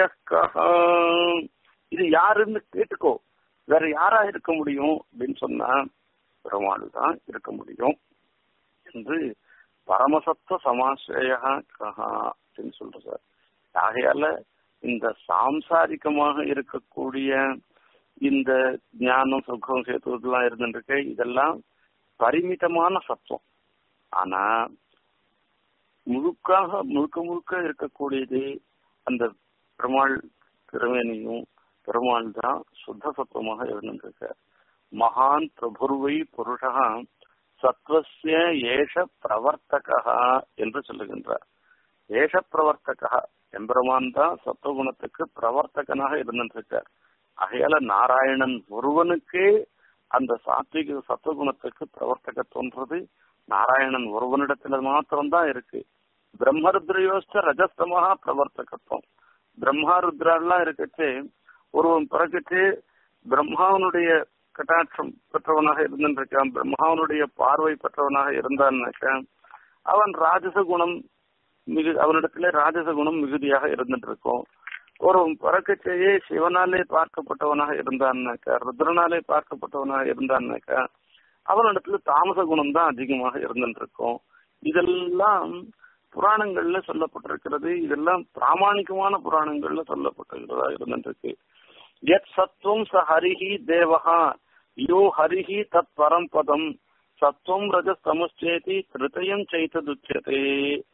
இது யாருன்னு கேட்டுக்கோ வேற யாரா இருக்க முடியும் அப்படின்னு சொன்னா பெருமாள் தான் இருக்க முடியும் என்று பரமசத்துவ சமாசிரய கஹா அப்படின்னு சொல்ற ஆகையால இந்த சாம்சாரிகமாக இருக்கக்கூடிய இந்த ஞானம் சுகம் சேத்துவதெல்லாம் இருந்துருக்கு இதெல்லாம் பரிமிதமான சத்துவம் ஆனா முழுக்காக முழுக்க முழுக்க இருக்கக்கூடியது அந்த பெருமாள் திருமேனியும் பெருமாள் தான் சுத்த சத்துவமாக இருந்திருக்க மகான் பிரபுர்வை புருஷா சத்வசிய ஏஷ பிரவர்த்தகா என்று சொல்லுகின்றார் ஏஷ பிரவர்த்தகா எம்பெருமான் தான் சத்துவகுணத்துக்கு பிரவர்த்தகனாக இருந்துருக்கார் ஆகையால நாராயணன் ஒருவனுக்கே அந்த சாத்விக சத்துவகுணத்துக்கு பிரவர்த்தகத்துவன்றது நாராயணன் ஒருவனிடத்துல மாத்திரம்தான் இருக்கு பிரம்மருத்ரயோஸ்ட ரஜஸ்தமாக பிரவர்த்தகத்துவம் பிரம்மா ருத்ராலாம் இருக்கச்சு ஒருவன் பிறகுச்சு பிரம்மாவனுடைய கட்டாட்சம் பெற்றவனாக இருந்திருக்கான் பிரம்மாவனுடைய பார்வை பெற்றவனாக இருந்தான்னாக்க அவன் ராஜச குணம் மிகு அவனிடத்திலே ராஜச குணம் மிகுதியாக இருந்துட்டு இருக்கும் ஒரு பிறக்கச்சேயே சிவனாலே பார்க்கப்பட்டவனாக இருந்தான்னாக்கா ருத்ரனாலே பார்க்கப்பட்டவனாக இருந்தான்னாக்கா அவனிடத்துல தாமச குணம் தான் அதிகமாக இருந்துட்டு இருக்கும் இதெல்லாம் புராணங்கள்ல சொல்லப்பட்டிருக்கிறது இதெல்லாம் பிராமணிகமான புராணங்கள்ல சொல்லப்பட்டிருக்கிறதா இருந்துருக்கு எத் சத்துவம் ச ஹரிஹி தேவஹா யோ ஹரிஹி தத் பரம்பதம் சத்வம் ரஜஸ்தமுச்சேதி திருத்தயம் சைத்ததுச்சதே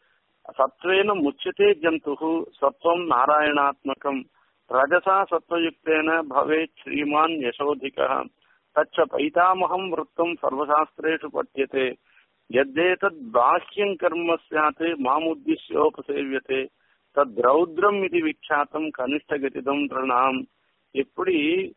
சத்வேன முச்சியते ஜந்துः சத்வம் நாராயணாத்மகம் ரஜசா சத்வயுக்தேன பவேத் ஸ்ரீமான் யசோதிகः தச்ச பைதாமகம் விருத்தம் சர்வசாஸ்திரேஷு பட்யते यद्येतद् बाह्यं कर्म स्यात् மாமுத்தியோபசேவியते தத் ரௌத்ரம் இது விக்ஷாத்தம் கனிஷ்டகதிதம் திருணாம் எப்படி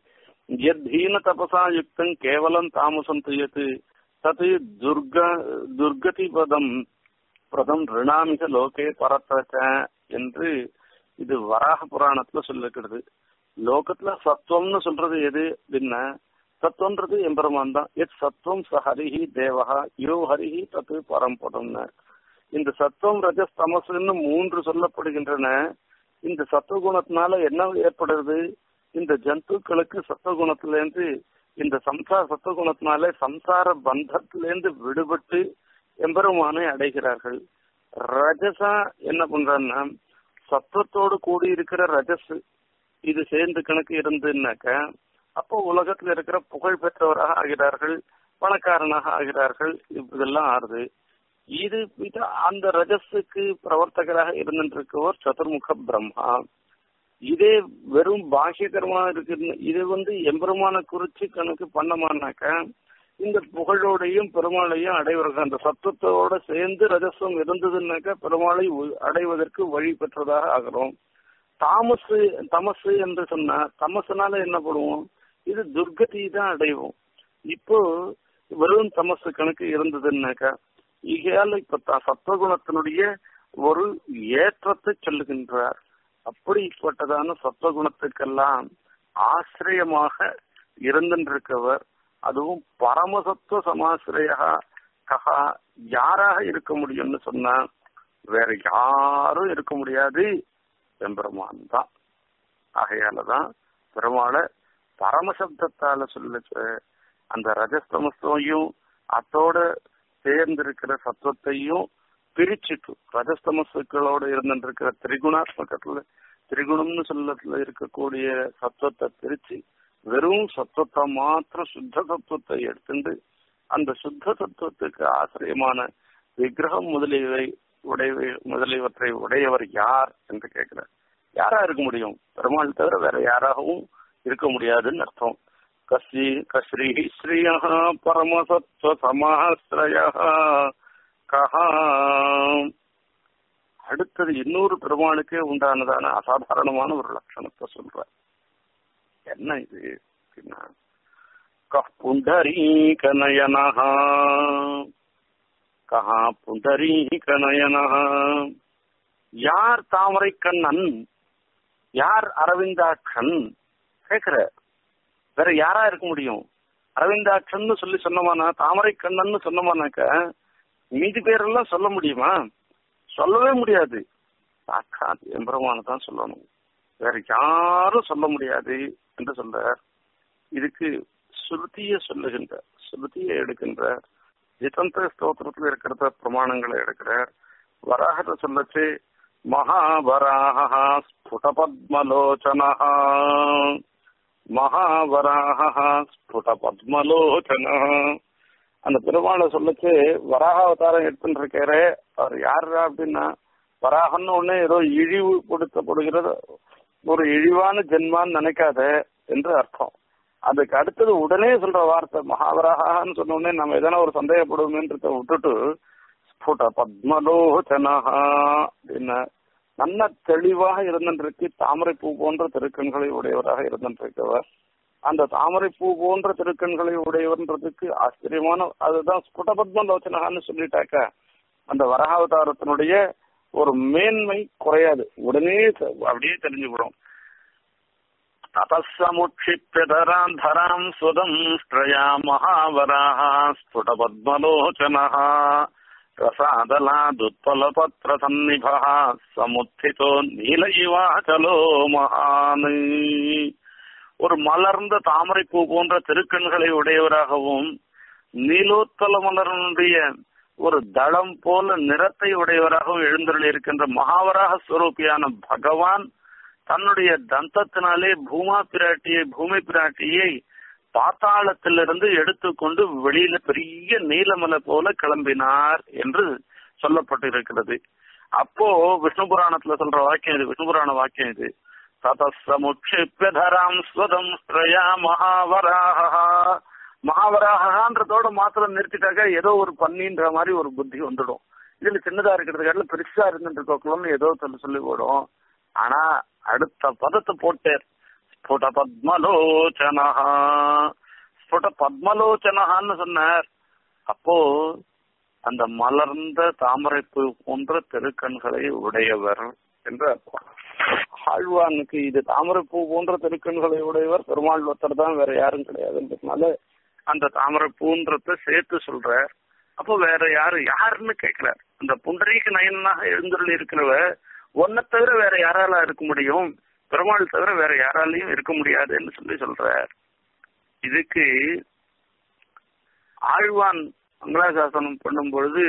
யத்தீன தபசா யுக்தம் கேவலம் தாமசம் துயத் தத் துர்க துர்கதி பதம் பிரதம் ரிணாமிக லோகே பரத்தக என்று இது வராக புராணத்துல சொல்லிருக்கிறது லோகத்துல சத்துவம்னு சொல்றது எது அப்படின்னா சத்துவன்றது எம்பெருமான் தான் எத் சத்துவம் ச ஹரிஹி தேவஹா யோ ஹரிஹி தத்து பரம்பதம்னு இந்த சத்துவம் ரஜஸ் தமசுன்னு மூன்று சொல்லப்படுகின்றன இந்த சத்துவகுணத்தினால என்ன ஏற்படுறது இந்த ஜந்துக்களுக்கு சத்துவகுணத்திலேருந்து இந்த சம்சார சத்துவகுணத்தினாலே சம்சார பந்தத்திலேருந்து விடுபட்டு எம்பெருமானை அடைகிறார்கள் ரஜசா என்ன பண்றான்னா சத்துவத்தோடு கூடி இருக்கிற ரஜஸ் இது சேர்ந்து கணக்கு இருந்துன்னாக்க அப்போ உலகத்துல இருக்கிற புகழ் பெற்றவராக ஆகிறார்கள் பணக்காரனாக ஆகிறார்கள் இதெல்லாம் ஆறுது இது இது அந்த ரஜஸுக்கு பிரவர்த்தகராக இருந்திருக்கவர் சதுர்முக பிரம்மா இதே வெறும் பாஷ்யகரமா இருக்கு இது வந்து எம்பெருமான குறிச்சு கணக்கு பண்ணமானாக்க இந்த புகழோடையும் பெருமாளையும் அடைவர்கள் அந்த சத்துவத்தோட சேர்ந்து ரஜசம் இருந்ததுன்னாக்க பெருமாளை அடைவதற்கு வழி பெற்றதாக ஆகிறோம் தாமசு தமசு என்று சொன்னா தமசுனால என்ன பண்ணுவோம் இது துர்கதி தான் அடைவோம் இப்போ வெறும் தமசு கணக்கு இருந்ததுன்னாக்கா இகையால இப்ப சத்வகுணத்தினுடைய ஒரு ஏற்றத்தை சொல்லுகின்றார் அப்படிப்பட்டதான சத்வகுணத்துக்கெல்லாம் ஆசிரியமாக இருந்திருக்கவர் அதுவும் பரமசத்துவ சமாசிரியா கஹா யாராக இருக்க முடியும்னு சொன்னா வேற யாரும் இருக்க முடியாது எம்பெருமான் தான் ஆகையாலதான் பெருமாளை பரமசப்தத்தால சொல்ல அந்த ரஜஸ்தமஸ்தையும் அத்தோட சேர்ந்திருக்கிற சத்துவத்தையும் பிரிச்சுட்டு ரஜஸ்தமசுக்களோட இருந்திருக்கிற திரிகுணாத்மகத்துல திரிகுணம்னு சொல்லத்துல இருக்கக்கூடிய சத்துவத்தை பிரிச்சு வெறும் சத்துவத்தை மாத்திரம் சுத்த சத்துவத்தை எடுத்துட்டு அந்த சுத்த சத்துவத்துக்கு ஆசிரியமான விக்கிரகம் முதலியவை உடையவை முதலியவற்றை உடையவர் யார் என்று கேட்கிறார் யாரா இருக்க முடியும் பெருமாள் தவிர வேற யாராகவும் இருக்க முடியாதுன்னு அர்த்தம் கஸ்ரீ கஸ்ரீ ஸ்ரீயா பரமசத்துவ சமாசிரய கஹா அடுத்தது இன்னொரு பெருமாளுக்கே உண்டானதான அசாதாரணமான ஒரு லட்சணத்தை சொல்ற என்ன இது அப்படின்னா புண்டரீகநயனா கஹா புண்டரீகநயனா யார் தாமரை கண்ணன் யார் அரவிந்தாட்சன் கேக்குற வேற யாரா இருக்க முடியும் அரவிந்தாட்சன் சொல்லி சொன்னமானா தாமரை கண்ணன் சொன்னமானாக்க மீதி பேரெல்லாம் சொல்ல முடியுமா சொல்லவே முடியாது சாட்சாத் எம்பெருமான தான் சொல்லணும் வேற யாரும் சொல்ல முடியாது என்று சொல்றார் இதுக்கு ஸ்ருதிய சொல்லுகின்ற ஸ்ருதியை எடுக்கின்ற ஜிதந்திர ஸ்தோத்திரத்தில் இருக்கிற பிரமாணங்களை எடுக்கிறார் வராகத்தை சொல்லச்சு மகாவராக ஸ்புட பத்மலோச்சனா மகாவராக ஸ்புட பத்மலோச்சன அந்த பெருமாளை சொல்லச்சு வராக அவதாரம் எடுத்துட்டு இருக்காரு அவர் யாரு அப்படின்னா வராகன்னு ஒண்ணு ஏதோ இழிவு கொடுக்கப்படுகிறது ஒரு இழிவான ஜென்மான்னு நினைக்காத என்று அர்த்தம் அதுக்கு அடுத்தது உடனே சொல்ற வார்த்தை மகாவராகான்னு சொன்ன உடனே நம்ம எதனா ஒரு சந்தேகப்படுவோமேன்றத விட்டுட்டு ஸ்புட பத்மலோச்சனா அப்படின்னா நல்ல தெளிவாக இருந்திருக்கு தாமரை பூ போன்ற திருக்கண்களை உடையவராக இருந்திருக்கவர் அந்த தாமரை பூ போன்ற திருக்கண்களை உடையவர்ன்றதுக்கு ஆச்சரியமான அதுதான் ஸ்புடபத்ம லோச்சனகான்னு சொல்லிட்டாக்க அந்த வரகாவதாரத்தினுடைய ஒரு மேன்மை குறையாது உடனே அப்படியே தெரிஞ்சுவிடும் ततस्समुक्षिप्यधराम् धराम् स्वदम् स्त्रया महावराः स्फुटपद्मलोचनः रसादलादुत्पलपत्रसन्निभः समुत्थितो நீல இவாச்சலோ மகான் ஒரு மலர்ந்த தாமரை பூ போன்ற திருக்கண்களை உடையவராகவும் நீலோத்பல மலரனுடைய ஒரு தளம் போல நிறத்தை உடையவராகவும் எழுந்தருளி இருக்கின்ற மகாவராக ஸ்வரூபியான பகவான் தன்னுடைய தந்தத்தினாலே பூமா பிராட்டியை பூமி பிராட்டியை பாத்தாளத்திலிருந்து எடுத்துக்கொண்டு வெளியில பெரிய நீலமலை போல கிளம்பினார் என்று சொல்லப்பட்டிருக்கிறது அப்போ விஷ்ணு புராணத்துல சொல்ற வாக்கியம் இது விஷ்ணு புராண வாக்கியம் இது ததசமுட்சிப்பியதராம் ஸ்வதம் ஸ்ரயா மகாவராக மகாவராகன்றதோட மாத்திரம் நிறுத்திட்டாக்க ஏதோ ஒரு பண்ணின்ற மாதிரி ஒரு புத்தி வந்துடும் இதுல சின்னதா இருக்கிறதுக்காக பெருசா இருந்துட்டு ஏதோ சொல்லி சொல்லி போடும் ஆனா அடுத்த பதத்தை போட்டார் ஸ்புட பத்மலோச்சனா ஸ்புட பத்மலோச்சனஹான்னு சொன்னார் அப்போ அந்த மலர்ந்த தாமரைப்பூ போன்ற திருக்கண்களை உடையவர் என்று அர்த்தம் ஆழ்வானுக்கு இது தாமரைப்பூ போன்ற திருக்கண்களை உடையவர் பெருமாள் ஒருத்தர் தான் வேற யாரும் கிடையாதுன்றதுனால அந்த தாமரைப்பூன்றத சேர்த்து சொல்றார் அப்போ வேற யாரு யாருன்னு கேட்கிறார் அந்த புண்டரீக நயனாக எழுந்தருள் இருக்கிறவ ஒன்ன தவிர வேற யாரால இருக்க முடியும் பெருமாள் தவிர வேற யாராலையும் இருக்க முடியாதுன்னு சொல்லி சொல்றார் இதுக்கு ஆழ்வான் மங்களாசாசனம் பண்ணும் பொழுது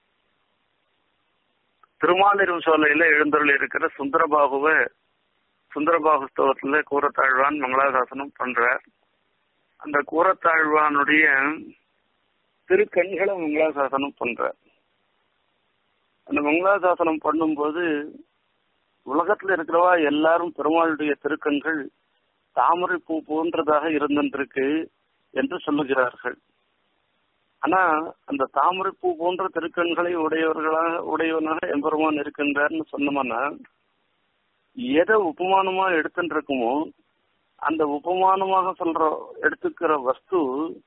திருமாலிரும் சோலையில எழுந்தருள் இருக்கிற சுந்தரபாகுவ சுந்தரபாகுஸ்தவத்துல கூரத்தாழ்வான் மங்களாசாசனம் பண்றார் அந்த கூரத்தாழ்வானுடைய திருக்கண்களை மங்களாசாசனம் பண்றார் அந்த மங்களாசாசனம் பண்ணும்போது உலகத்துல இருக்கிறவா எல்லாரும் பெருமாளுடைய திருக்கண்கள் தாமரை பூ போன்றதாக இருந்திருக்கு என்று சொல்லுகிறார்கள் ஆனா அந்த தாமரை பூ போன்ற திருக்கண்களை உடையவர்களாக உடையவனாக எம்பெருமான் இருக்கின்றார்னு சொன்னோம்னா எதை உபமானமா எடுத்துட்டு இருக்குமோ அந்த உபமானமாக சொல்ற எடுத்துக்கிற வஸ்து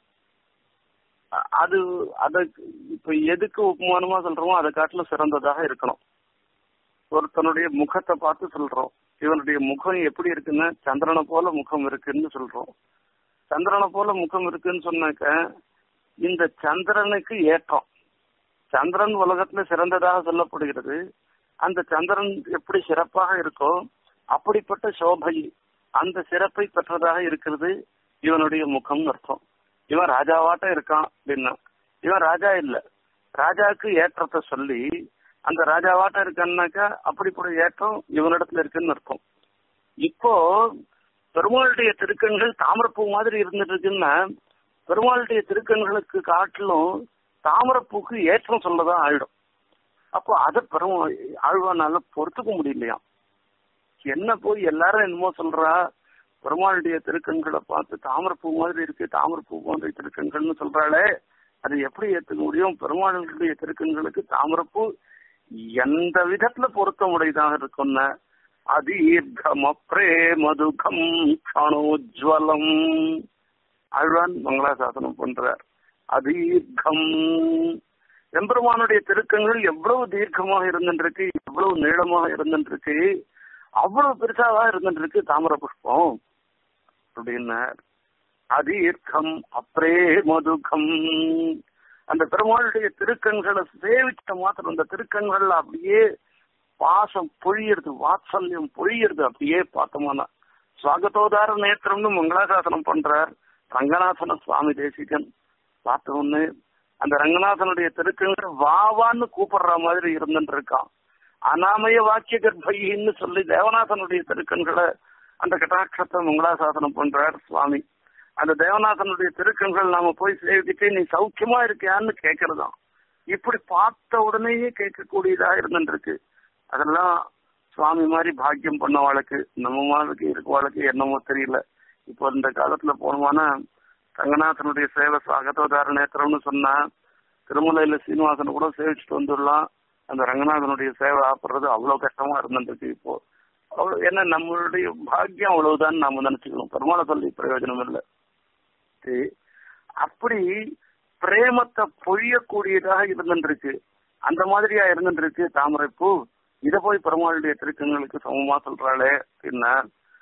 அது அத இப்ப எதுக்கு உபமானமா சொல்றோமோ அதை காட்டிலும் சிறந்ததாக இருக்கணும் ஒருத்தனுடைய முகத்தை பார்த்து சொல்றோம் இவனுடைய முகம் எப்படி இருக்குன்னா சந்திரனை போல முகம் இருக்குன்னு சொல்றோம் சந்திரனை போல முகம் இருக்குன்னு சொன்னாக்க இந்த சந்திரனுக்கு ஏற்றம் சந்திரன் உலகத்துல சிறந்ததாக சொல்லப்படுகிறது அந்த சந்திரன் எப்படி சிறப்பாக இருக்கோ அப்படிப்பட்ட சோபை அந்த சிறப்பை பெற்றதாக இருக்கிறது இவனுடைய முகம் அர்த்தம் இவன் ராஜாவாட்ட இருக்கான் அப்படின்னா இவன் ராஜா இல்ல ராஜாவுக்கு ஏற்றத்தை சொல்லி அந்த ராஜாவாட்ட இருக்கான்னாக்கா அப்படிப்பட்ட ஏற்றம் இவனிடத்துல இருக்குன்னு அர்த்தம் இப்போ பெருமாளுடைய திருக்கண்கள் தாமரப்பூ மாதிரி இருந்துட்டு இருக்குன்னா பெருமாளுடைய திருக்கண்களுக்கு காட்டிலும் தாமரப்பூக்கு ஏற்றம் சொல்லதான் ஆயிடும் அப்போ அதை பெரும் ஆழ்வானால பொறுத்துக்க முடியலையாம் என்ன போய் எல்லாரும் என்னமோ சொல்றா பெருமாளுடைய திருக்கண்களை பார்த்து தாமரப்பூ மாதிரி இருக்கு தாமரப்பூ மாதிரி திருக்கண்கள்னு சொல்றாளே அது எப்படி ஏத்துக்க முடியும் பெருமாளுடைய திருக்கண்களுக்கு தாமரப்பூ எந்த விதத்துல பொருத்த முடியதாக இருக்கும்னா அதீர்கமப்ரே மதுகம் கணோஜ்வலம் ஆழ்வான் மங்களாசாசனம் பண்றார் அதீர்கம் எம்பெருமானுடைய திருக்கங்கள் எவ்வளவு தீர்க்கமாக இருந்துருக்கு எவ்வளவு நீளமாக இருந்துருக்கு அவ்வளவு பெருசாக இருந்துருக்கு தாமர புஷ்பம் அப்படின்னார் அதீர்க்கம் அப்ரே மதுகம் அந்த பெருமாளுடைய திருக்கண்களை சேவிச்ச மாத்திரம் அந்த திருக்கண்கள்ல அப்படியே பாசம் பொழியறது வாத்சல்யம் பொழியறது அப்படியே பார்த்தோம்னா சுவாகத்தோதார நேத்திரம்னு மங்களாசாசனம் பண்றார் ரங்கநாதன சுவாமி தேசிகன் பார்த்த ஒண்ணு அந்த ரங்கநாதனுடைய திருக்கண்கள் வாவான்னு கூப்பிடுற மாதிரி இருந்துட்டு இருக்கான் அனாமய வாக்கிய கர்ப்பைன்னு சொல்லி தேவநாதனுடைய திருக்கண்களை அந்த கட்டாட்சத்தை மங்களாசாசனம் பண்றார் சுவாமி அந்த தேவநாதனுடைய திருக்கண்கள் நாம போய் சேவிக்கிட்டு நீ சௌக்கியமா இருக்கியான்னு கேட்கறதாம் இப்படி பார்த்த உடனேயே கேட்கக்கூடியதா இருந்துருக்கு அதெல்லாம் சுவாமி மாதிரி பாக்கியம் பண்ணவாளுக்கு நம்ம மாதிரி இருக்கவாளுக்கு என்னமோ தெரியல இப்போ இந்த காலத்துல போனோம்னா ரங்கநாதனுடைய சேவை சாகதோதார நேத்திரம்னு சொன்னா திருமலையில சீனிவாசனை கூட சேவிச்சுட்டு வந்துடலாம் அந்த ரங்கநாதனுடைய சேவை ஆப்படுறது அவ்வளவு கஷ்டமா இருந்துருக்கு இப்போ அவ்வளவு ஏன்னா நம்மளுடைய பாக்கியம் அவ்வளவுதான் நாம நினைச்சுக்கணும் பெருமாளை சொல்லி பிரயோஜனம் இல்லை சரி. அப்படி பிரேமத்தை பொழியக்கூடியதாக இருந்துருக்கு அந்த மாதிரியா இருந்துருக்கு தாமரைப்பூ இத போய் பெருமாளுடைய திருக்கங்களுக்கு சமமா சொல்றாளே அப்படின்னா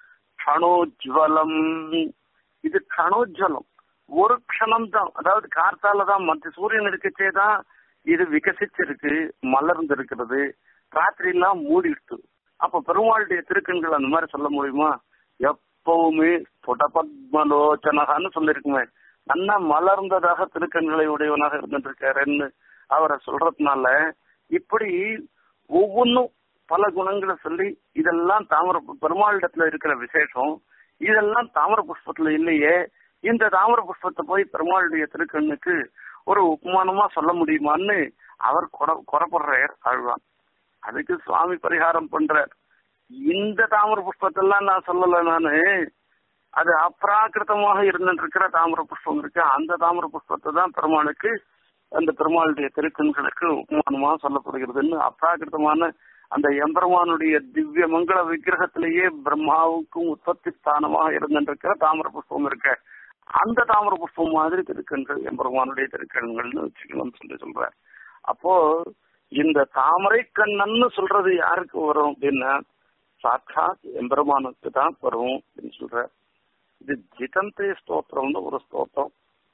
கணோஜ்வலம் இது கணோஜ்வலம் ஒரு க்ஷணம் தான் அதாவது கார்த்தால தான் மற்ற சூரியன் இருக்கச்சே தான் இது விகசிச்சிருக்கு மலர்ந்து இருக்கிறது ராத்திரி எல்லாம் மூடிட்டு அப்ப பெருமாளுடைய திருக்கண்கள் அந்த மாதிரி சொல்ல முடியுமா எப்பவுமே புடபத்மலோச்சனகான்னு சொல்லிருக்குமே நல்லா மலர்ந்ததாக திருக்கண்களை உடையவனாக இருந்துட்டு இருக்காருன்னு அவரை சொல்றதுனால இப்படி ஒவ்வொன்றும் பல குணங்களை சொல்லி இதெல்லாம் தாமர பெருமாளிடத்துல இருக்கிற விசேஷம் இதெல்லாம் தாமர புஷ்பத்துல இல்லையே இந்த தாமர புஷ்பத்தை போய் பெருமாளுடைய திருக்கண்ணுக்கு ஒரு உபமானமா சொல்ல முடியுமான்னு அவர் குற- குறப்படுறார் ஆழ்வான் அதுக்கு சுவாமி பரிகாரம் பண்றார் இந்த தாமர புஷ்பத்தெல்லாம் நான் சொல்லல நானு அது அப்ராக்கிருத்தமாக இருந்துட்டு இருக்கிற தாமர புஷ்பம் இருக்கு அந்த தாமர புஷ்பத்தை தான் பெருமாளுக்கு அந்த பெருமாளுடைய திருக்கண்களுக்கு உபமானமா சொல்லப்படுகிறதுன்னு அப்ராக்கிருத்தமான அந்த எம்பெருமானுடைய திவ்ய மங்கள விக்கிரகத்திலேயே பிரம்மாவுக்கும் உற்பத்தி ஸ்தானமாக இருந்திருக்கிற தாமர புஷ்பம் இருக்க அந்த தாமர புஷ்பம் மாதிரி திருக்கண்கள் எம்பெருமானுடைய திருக்கண்கள்னு வச்சுக்கணும்னு சொல்லி சொல்றார் அப்போ இந்த தாமரை கண்ணன்னு சொல்றது யாருக்கு வரும் அப்படின்னா சாட்சாத் எம்பெருமானுக்கு தான் வரும் அப்படின்னு சொல்றார் இது ஜிதந்தே ஸ்தோத்திரம்னு ஒரு ஸ்தோத்திரம்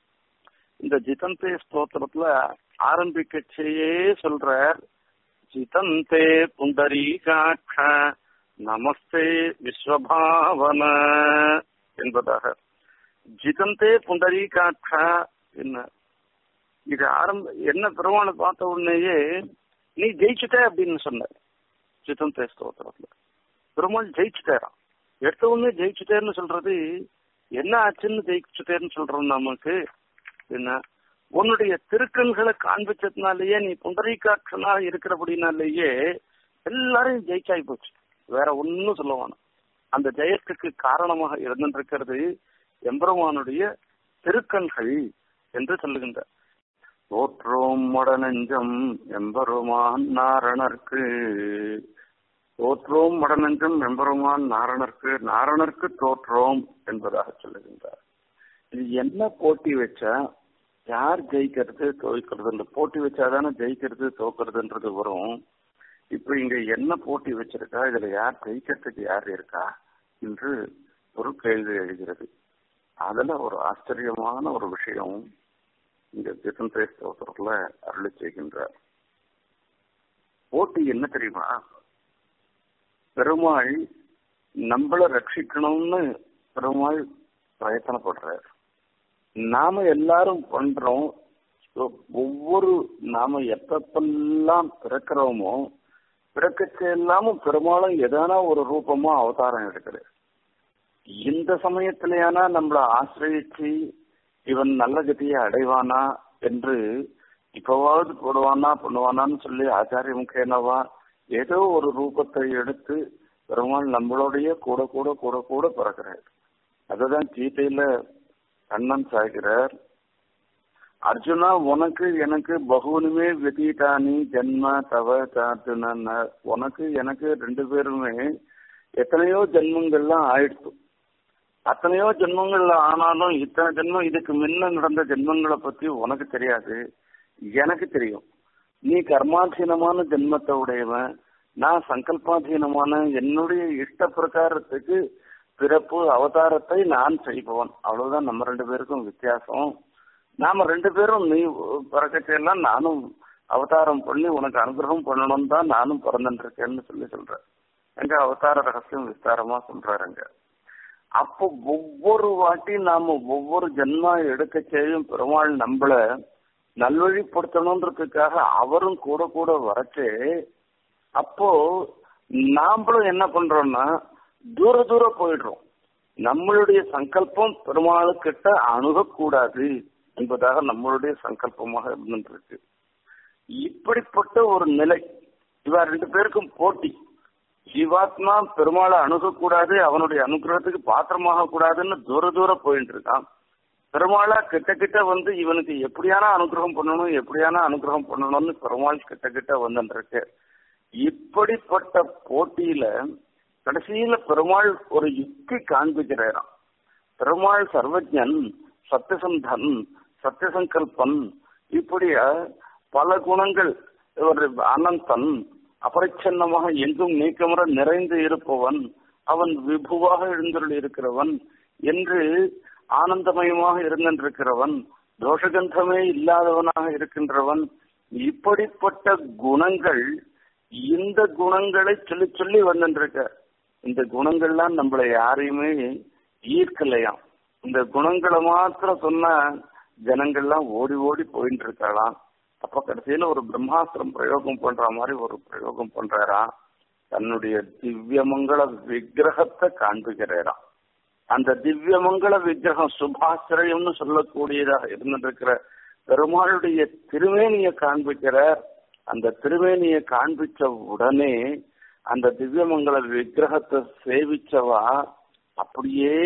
இந்த ஜிதந்தே ஸ்தோத்திரத்துல ஆரம்பிக்கச்சேயே சொல்றார் ஜிதந்தே புண்டரீகாட்ச நமஸ்தே விஸ்வபாவன என்பதாக ஜிதந்தே புண்டரீகாட்ச என்ன இது ஆரம்ப என்ன பெருமானை பார்த்த உடனேயே நீ ஜெயிச்சுட்ட அப்படின்னு சொன்ன ஜிதந்தே ஸ்தோத்திரத்துல பெருமாள் ஜெயிச்சுட்டாராம் எடுத்த உடனே ஜெயிச்சுட்டேன்னு சொல்றது என்ன ஆச்சுன்னு ஜெயிச்சுட்டேன்னு சொல்றோம் நமக்கு என்ன உன்னுடைய திருக்கண்களை காண்பிச்சதுனாலேயே நீ புண்டரீகாட்சனா இருக்கிறபடினாலேயே எல்லாரையும் ஜெயிச்சாய் போச்சு வேற ஒன்னும் சொல்ல வேணாம் அந்த ஜெயத்துக்கு காரணமாக இருந்திருக்கிறது எம்பெருமானுடைய திருக்கண்கள் என்று சொல்லுகின்ற தோற்றோம் மடநெஞ்சம் எம்பெருமான் நாரணர்க்கு தோற்றோம் மடநெஞ்சம் எம்பெருமான் நாரணர்க்கு நாரணர்க்கு தோற்றோம் என்பதாக சொல்லுகின்றார் இது என்ன போட்டி வச்சா யார் ஜெயிக்கிறது தோற்கிறது இந்த போட்டி வச்சாதானே ஜெயிக்கிறது தோக்கிறதுன்றது வரும் இப்ப இங்க என்ன போட்டி வச்சிருக்கா இதுல யார் ஜெயிக்கிறதுக்கு யார் இருக்கா என்று ஒரு கேள்வி எழுகிறது அதுல ஒரு ஆச்சரியமான ஒரு விஷயம் இந்த திசந்தே ஸ்தோத்திரத்துல அருளி செய்கின்றார் போட்டி என்ன தெரியுமா பெருமாள் நம்மள ரட்சிக்கணும்னு பெருமாள் பிரயத்தனப்படுறார் நாம எல்லாரும் பண்றோம் So, ஒவ்வொரு நாம எப்பப்பெல்லாம் பிறக்கிறோமோ பிறக்கச்ச எல்லாமும் பெரும்பாலும் எதானா ஒரு ரூபமா அவதாரம் எடுக்குது இந்த சமயத்திலேயானா நம்மள ஆசிரியச்சு இவன் நல்ல கதியை அடைவானா என்று இப்பவாவது போடுவானா பண்ணுவானான்னு சொல்லி ஆச்சாரிய முக்கியனவா ஏதோ ஒரு ரூபத்தை எடுத்து பெருமாள் நம்மளுடைய கூட கூட கூட கூட பிறக்கிறார் அதுதான் கீதையில கண்ணன் சாய்கிறார் அர்ஜுனா உனக்கு எனக்கு பகுவனுமே வெதீட்டானி ஜென்ம தவ சாத்துன உனக்கு எனக்கு ரெண்டு பேருமே எத்தனையோ ஜென்மங்கள்லாம் ஆயிடுச்சு அத்தனையோ ஜென்மங்கள்ல ஆனாலும் இத்தனை ஜென்மம் இதுக்கு முன்ன நடந்த ஜென்மங்களை பத்தி உனக்கு தெரியாது எனக்கு தெரியும் நீ கர்மாதீனமான ஜென்மத்தை உடையவன் நான் சங்கல்பாதீனமான என்னுடைய இஷ்ட பிரகாரத்துக்கு பிறப்பு அவதாரத்தை நான் செய்பவன் அவ்வளவுதான் நம்ம ரெண்டு பேருக்கும் வித்தியாசம் நாம ரெண்டு பேரும் நீ பிறக்கச்செல்லாம் நானும் அவதாரம் பண்ணி உனக்கு அனுகிரகம் பண்ணணும் தான் நானும் பிறந்துருக்கேன்னு சொல்லி சொல்றேன் எங்க அவதார ரகசியம் விஸ்தாரமா சொல்றாருங்க அப்போ ஒவ்வொரு வாட்டி நாம ஒவ்வொரு ஜென்மா எடுக்க செய்யும் பெருமாள் நம்மள நல்வழிப்படுத்தணுன்றதுக்காக அவரும் கூட கூட வரச்சு அப்போ நாமளும் என்ன பண்றோம்னா தூர தூர போயிடுறோம் நம்மளுடைய சங்கல்பம் பெருமாளுக்கிட்ட அணுகக்கூடாது என்பதாக நம்மளுடைய சங்கல்பமாக இருந்துருக்கு இப்படிப்பட்ட ஒரு நிலை இவா ரெண்டு பேருக்கும் போட்டி ஜீவாத்மா பெருமாளை அணுகக்கூடாது அவனுடைய அனுகிரகத்துக்கு பாத்திரமாக கூடாதுன்னு தூர தூர போயிட்டு இருக்கான் பெருமாளா கிட்ட கிட்ட வந்து இவனுக்கு எப்படியான அனுகிரகம் பண்ணணும் எப்படியான அனுகிரகம் பண்ணணும்னு பெருமாள் கிட்ட கிட்ட வந்துருக்கு இப்படிப்பட்ட போட்டியில கடைசியில பெருமாள் ஒரு யுக்தி காண்பிக்கிறாராம் பெருமாள் சர்வஜன் சத்தியசந்தன் சத்தியசங்கல்பன் இப்படிய பல குணங்கள் ஒரு அனந்தன் அபரிச்சன்னமாக எங்கும் நீக்கமுற நிறைந்து இருப்பவன் அவன் விபுவாக எழுந்தருள் இருக்கிறவன் என்று ஆனந்தமயமாக இருந்திருக்கிறவன் தோஷகந்தமே இல்லாதவனாக இருக்கின்றவன் இப்படிப்பட்ட குணங்கள் இந்த குணங்களை சொல்லி சொல்லி வந்துருக்க இந்த குணங்கள்லாம் நம்மளை யாரையுமே ஈர்க்கலையாம் இந்த குணங்களை மாத்திரம் சொன்ன ஜனங்கள்லாம் ஓடி ஓடி போயிட்டு இருக்கலாம் அப்ப கடைசியில ஒரு பிரம்மாஸ்திரம் பிரயோகம் பண்ற மாதிரி ஒரு பிரயோகம் பண்றாரா தன்னுடைய திவ்யமங்கள விக்கிரகத்தை காண்பிக்கிறாராம் அந்த திவ்யமங்கள விக்கிரகம் சுபாசிரயம்னு சொல்லக்கூடியதாக இருந்திருக்கிற பெருமாளுடைய திருமேனியை காண்பிக்கிறார் அந்த திருமேனியை காண்பிச்ச உடனே அந்த திவ்யமங்கள விக்கிரகத்தை சேவிச்சவா அப்படியே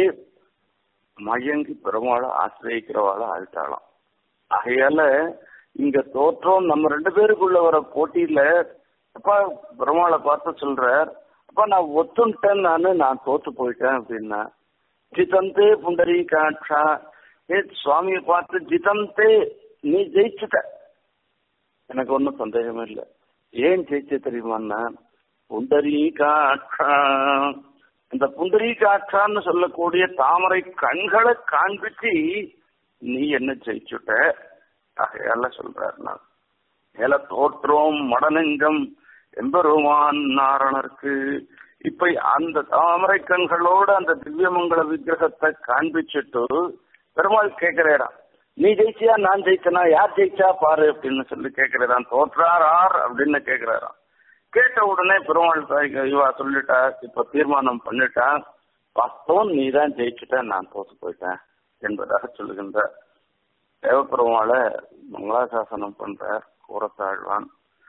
மயங்கி பெருமாளை ஆசிரியக்கிறவாள ஆயிட்டாளாம் ஆகையால இங்க தோற்றம் நம்ம ரெண்டு பேருக்குள்ள வர போட்டியில அப்பா பெருமாளை பார்த்து சொல்றார் அப்பா நான் ஒத்துன்ட்டேன் நானு நான் தோத்து போயிட்டேன் அப்படின்னா ஜிதந்தே புண்டரி காட்சா ஏ சுவாமியை பார்த்து ஜிதந்தே நீ ஜெயிச்சுட்ட எனக்கு ஒன்றும் சந்தேகமே இல்லை ஏன் ஜெயிச்ச தெரியுமான்னா புண்டரி காட்சா இந்த புண்டரி காட்சான்னு சொல்லக்கூடிய தாமரை கண்களை காண்பிச்சு நீ என்ன ஜெயிச்சுட்ட ஆகையால சொல்றார் நான் மேல தோற்றோம் மடநெஞ்சம் எம்பெருமான் நாரணருக்கு இப்ப அந்த தாமரை கண்களோட அந்த திவ்யமங்கல விக்கிரகத்தை காண்பிச்சுட்டு பெருமாள் கேட்கிறாராம் நீ ஜெயிச்சியா நான் ஜெயிச்சனா யார் ஜெயிச்சா பாரு அப்படின்னு சொல்லி கேட்கிறாராம் தோற்றார் ஆர் அப்படின்னு கேட்கிறாராம் கேட்ட உடனே பெருமாள் இவா சொல்லிட்டா இப்ப தீர்மானம் பண்ணிட்டா வாஸ்தவம் நீ தான் ஜெயிச்சுட்ட நான் தோத்து போயிட்டேன் என்பதாக சொல்லுகின்ற தேவப்பெருமாளை மங்களாசாசனம் பண்ற கூறத்தாழ்வான்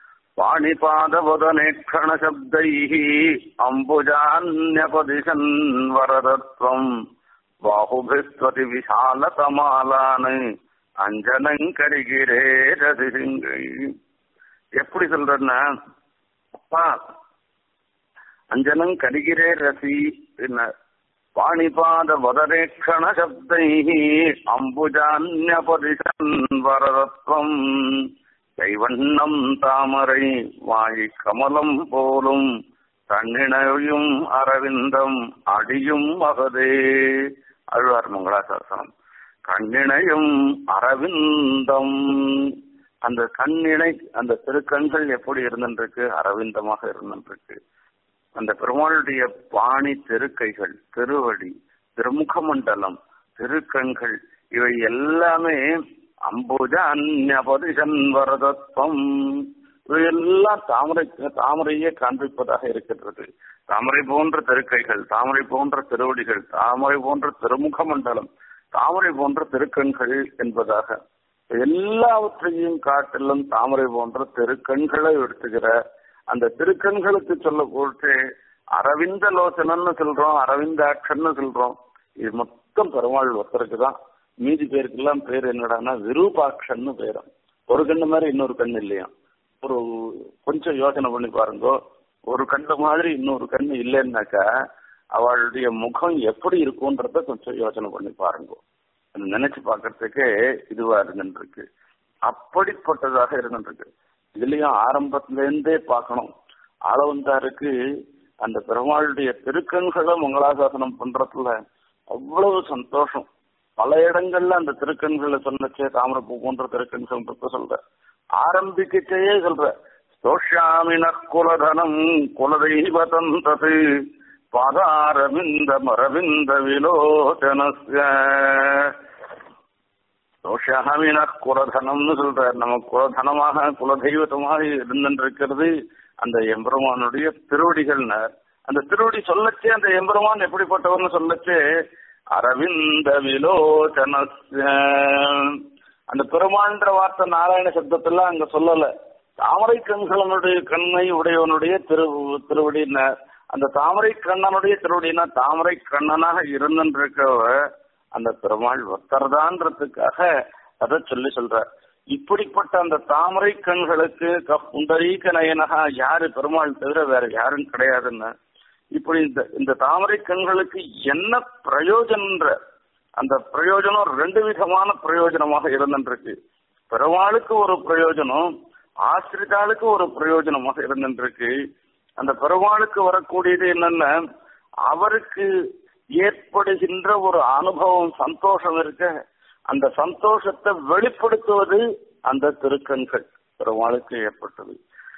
பாணிபாதவதனேக்ஷண சப்தை அம்புஜான்யபதிசன் வரதத்வம் பாகுபிஸ்வதி விஷாலதமாலானு அஞ்சனங்கரிகிறே ரதிசிங்கை எப்படி சொல்றேன்னா அப்பா அஞ்சனம் கரிகிறே ரசி என்ன பாணிபாத வதரேக்ஷண சப்தை அம்புஜான்யபதிசன் வரதத்வம் கைவண்ணம் தாமரை வாழி கமலம் போலும் தன்னிணையும் அரவிந்தம் அடியும் மகதே அழ்வார் மங்களாசாசனம் கண்ணிணையும் அரவிந்தம் அந்த கண்ணிணை அந்த திருக்கண்கள் எப்படி இருந்திருக்கு அரவிந்தமாக இருந்திருக்கு அந்த பெருமாளுடைய பாணி திருக்கைகள் திருவடி திருமுக மண்டலம் திருக்கண்கள் இவை எல்லாமே அம்புஜ அந்நபதிசன் வரதத்வம் இவையெல்லாம் தாமரை தாமரையே காண்பிப்பதாக இருக்கின்றது தாமரை போன்ற திருக்கைகள் தாமரை போன்ற திருவடிகள் தாமரை போன்ற திருமுக மண்டலம் தாமரை போன்ற திருக்கண்கள் என்பதாக எல்லாவற்றையும் காட்டிலும் தாமரை போன்ற திருக்கண்களை எடுத்துகிற அந்த திருக்கண்களுக்கு சொல்ல போட்டு அரவிந்த லோசனன்னு சொல்றோம் அரவிந்தாட்சன்னு சொல்றோம் இது மொத்தம் பெருமாள் ஒருத்தருக்கு தான் மீதி பேருக்கெல்லாம் பேர் என்னடான்னா விரூபாட்சன்னு பேரும் ஒரு கண்ணு மாதிரி இன்னொரு கண்ணு இல்லையா ஒரு கொஞ்சம் யோசனை பண்ணி பாருங்க ஒரு கண்ணு மாதிரி இன்னொரு கண்ணு இல்லைன்னாக்கா அவளுடைய முகம் எப்படி இருக்கும்ன்றத கொஞ்சம் யோசனை பண்ணி பாருங்க நினைச்சு பார்க்கறதுக்கு இதுவா இருந்துருக்கு அப்படிப்பட்டதாக இருந்துருக்கு இதுலயும் ஆரம்பத்துல இருந்தே பார்க்கணும் ஆளவந்தாருக்கு அந்த பெருமாளுடைய திருக்கண்களை மங்களாசாசனம் பண்றதுல அவ்வளவு சந்தோஷம் பல இடங்கள்ல அந்த திருக்கண்களை சொன்னச்சே தாமரப்பூ போன்ற திருக்கண்கள் பத்தி சொல்ற ஆரம்பிக்கச்சே சொல்ற ஸ்தோஷாமின குலதனம் குலதெய்வதம் தது பாதாரவிந்த மரவிந்த விலோச்சனஸ்ய தோஷாமின குலதனம்னு சொல்றார் நம்ம குலதனமாக குலதெய்வத்தமாக இருந்திருக்கிறது அந்த எம்பெருமானுடைய திருவடிகள்னார் அந்த திருவடி சொல்லச்சே அந்த எம்பெருமான் எப்படிப்பட்டவர்னு சொல்லச்சே அரவிந்த விலோச்சனஸ்ய அந்த பெருமான்ற வார்த்தை நாராயண சப்தத்துல அங்க சொல்லல தாமரை கண்களனுடைய கண்ணை உடையவனுடைய திரு திருவடினார் அந்த தாமரை கண்ணனுடைய திருவடினா தாமரை கண்ணனாக இருந்திருக்கவ அந்த பெருமாள் ஒத்தர்தான்றதுக்காக அதை சொல்லி சொல்ற இப்படிப்பட்ட அந்த தாமரை கண்களுக்கு புண்டரீக நயனகா யாரு பெருமாள் தவிர வேற யாரும் கிடையாதுன்னு இப்படி இந்த இந்த தாமரை கண்களுக்கு என்ன பிரயோஜனன்ற அந்த பிரயோஜனம் ரெண்டு விதமான பிரயோஜனமாக இருந்துருக்கு பெருமாளுக்கு ஒரு பிரயோஜனம் ஆசிரிதாளுக்கு ஒரு பிரயோஜனமாக இருந்துருக்கு அந்த பெருமாளுக்கு வரக்கூடியது என்னன்னா அவருக்கு ஏற்படுகின்ற ஒரு அனுபவம் சந்தோஷம் இருக்க அந்த சந்தோஷத்தை வெளிப்படுத்துவது அந்த திருக்கண்கள் பெருமாளுக்கு ஏற்பட்டது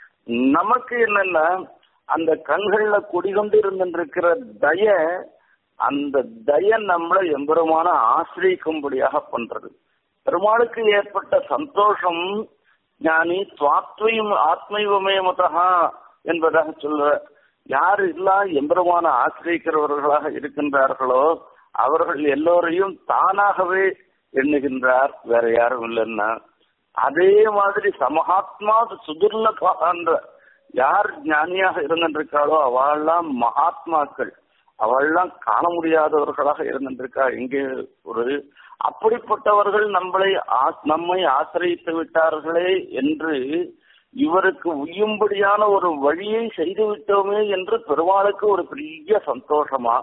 நமக்கு என்னன்னா அந்த கண்கள்ல குடிகொண்டு இருந்திருக்கிற தய அந்த தய நம்மளை எம்பெருமான ஆசிரியிக்கும்படியாக பண்றது பெருமாளுக்கு ஏற்பட்ட சந்தோஷம் ஞானி சுவாத்வையும் ஆத்மைவமே மதா என்பதாக சொல்ற யார் இல்லா எம்பெருமான ஆசிரியக்கிறவர்களாக இருக்கின்றார்களோ அவர்கள் எல்லோரையும் தானாகவே எண்ணுகின்றார் வேற யாரும் இல்லைன்னா அதே மாதிரி சமஹாத்மா சுதுர்லபான்ற யார் ஞானியாக இருந்திருக்காளோ அவள்லாம் மகாத்மாக்கள் அவள்லாம் காண முடியாதவர்களாக இருந்திருக்கா எங்கே ஒரு அப்படிப்பட்டவர்கள் நம்மளை நம்மை ஆசிரியத்து விட்டார்களே என்று இவருக்கு உய்யும்படியான ஒரு வழியை செய்து விட்டோமே என்று பெருமாளுக்கு ஒரு பெரிய சந்தோஷமா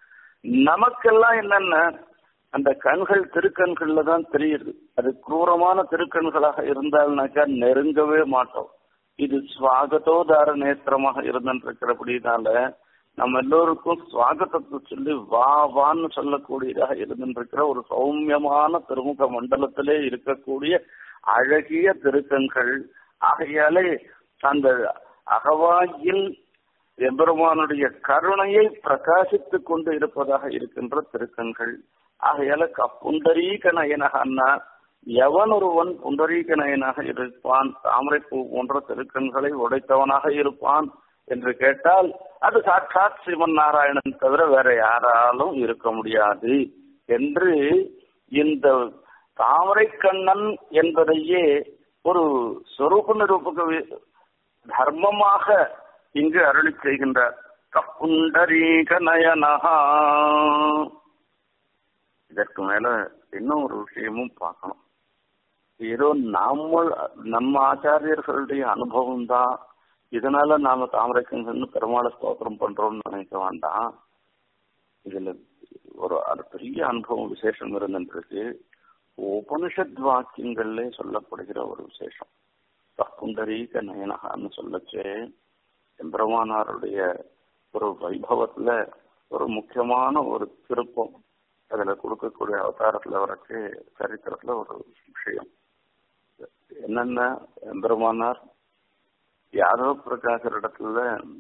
நமக்கெல்லாம் என்னென்ன அந்த கண்கள் திருக்கண்கள்ல தான் தெரியுது அது குரூரமான திருக்கண்களாக இருந்தால்னாக்கா நெருங்கவே மாட்டோம் இது சுவாகத்தோதார நேத்திரமாக இருந்திருக்கிறபடினால நம்ம எல்லோருக்கும் சுவாகத்தத்தை சொல்லி வா வான்னு சொல்லக்கூடியதாக இருந்திருக்கிற ஒரு சௌமியமான திருமுக மண்டலத்திலே இருக்கக்கூடிய அழகிய திருக்கண்கள் ஆகையாலே அந்த அகவாயில் எம்பெருமானுடைய கருணையை பிரகாசித்துக் கொண்டு இருப்பதாக இருக்கின்ற திருக்கண்கள் ஆகையால புண்டரீக நயனகன்னா எவன் ஒருவன் புண்டரீக நயனாக இருப்பான் தாமரைப்பூ போன்ற திருக்கண்களை உடைத்தவனாக இருப்பான் என்று கேட்டால் அது சாட்சாத் சிவன் நாராயணன் தவிர வேற யாராலும் இருக்க முடியாது என்று இந்த தாமரை கண்ணன் என்பதையே ஒரு சொரூப நிரூபக தர்மமாக இங்கு அருளி செய்கின்றார் கப்புண்டரீக நயனஹா இதற்கு மேல இன்னும் ஒரு விஷயமும் பார்க்கணும் ஏதோ நாம நம்ம ஆச்சாரியர்களுடைய அனுபவம் தான் இதனால நாம தாமரைக்கங்கன்னு பெருமாளை ஸ்தோத்திரம் பண்றோம்னு நினைக்க வேண்டாம் இதுல ஒரு அது பெரிய அனுபவம் விசேஷம் இருந்துருக்கு உபனிஷத் வாக்கியங்கள்ல சொல்லப்படுகிற ஒரு விசேஷம் புண்டரீக நயனகான்னு சொல்லச்சு எம்பெருமானாருடைய ஒரு வைபவத்துல ஒரு முக்கியமான ஒரு திருப்பம் அதுல கொடுக்கக்கூடிய அவதாரத்துல வரக்கு சரித்திரத்துல ஒரு விஷயம் என்னென்ன எம்பெருமானார் யாரோ பிரகாசர் இடத்துல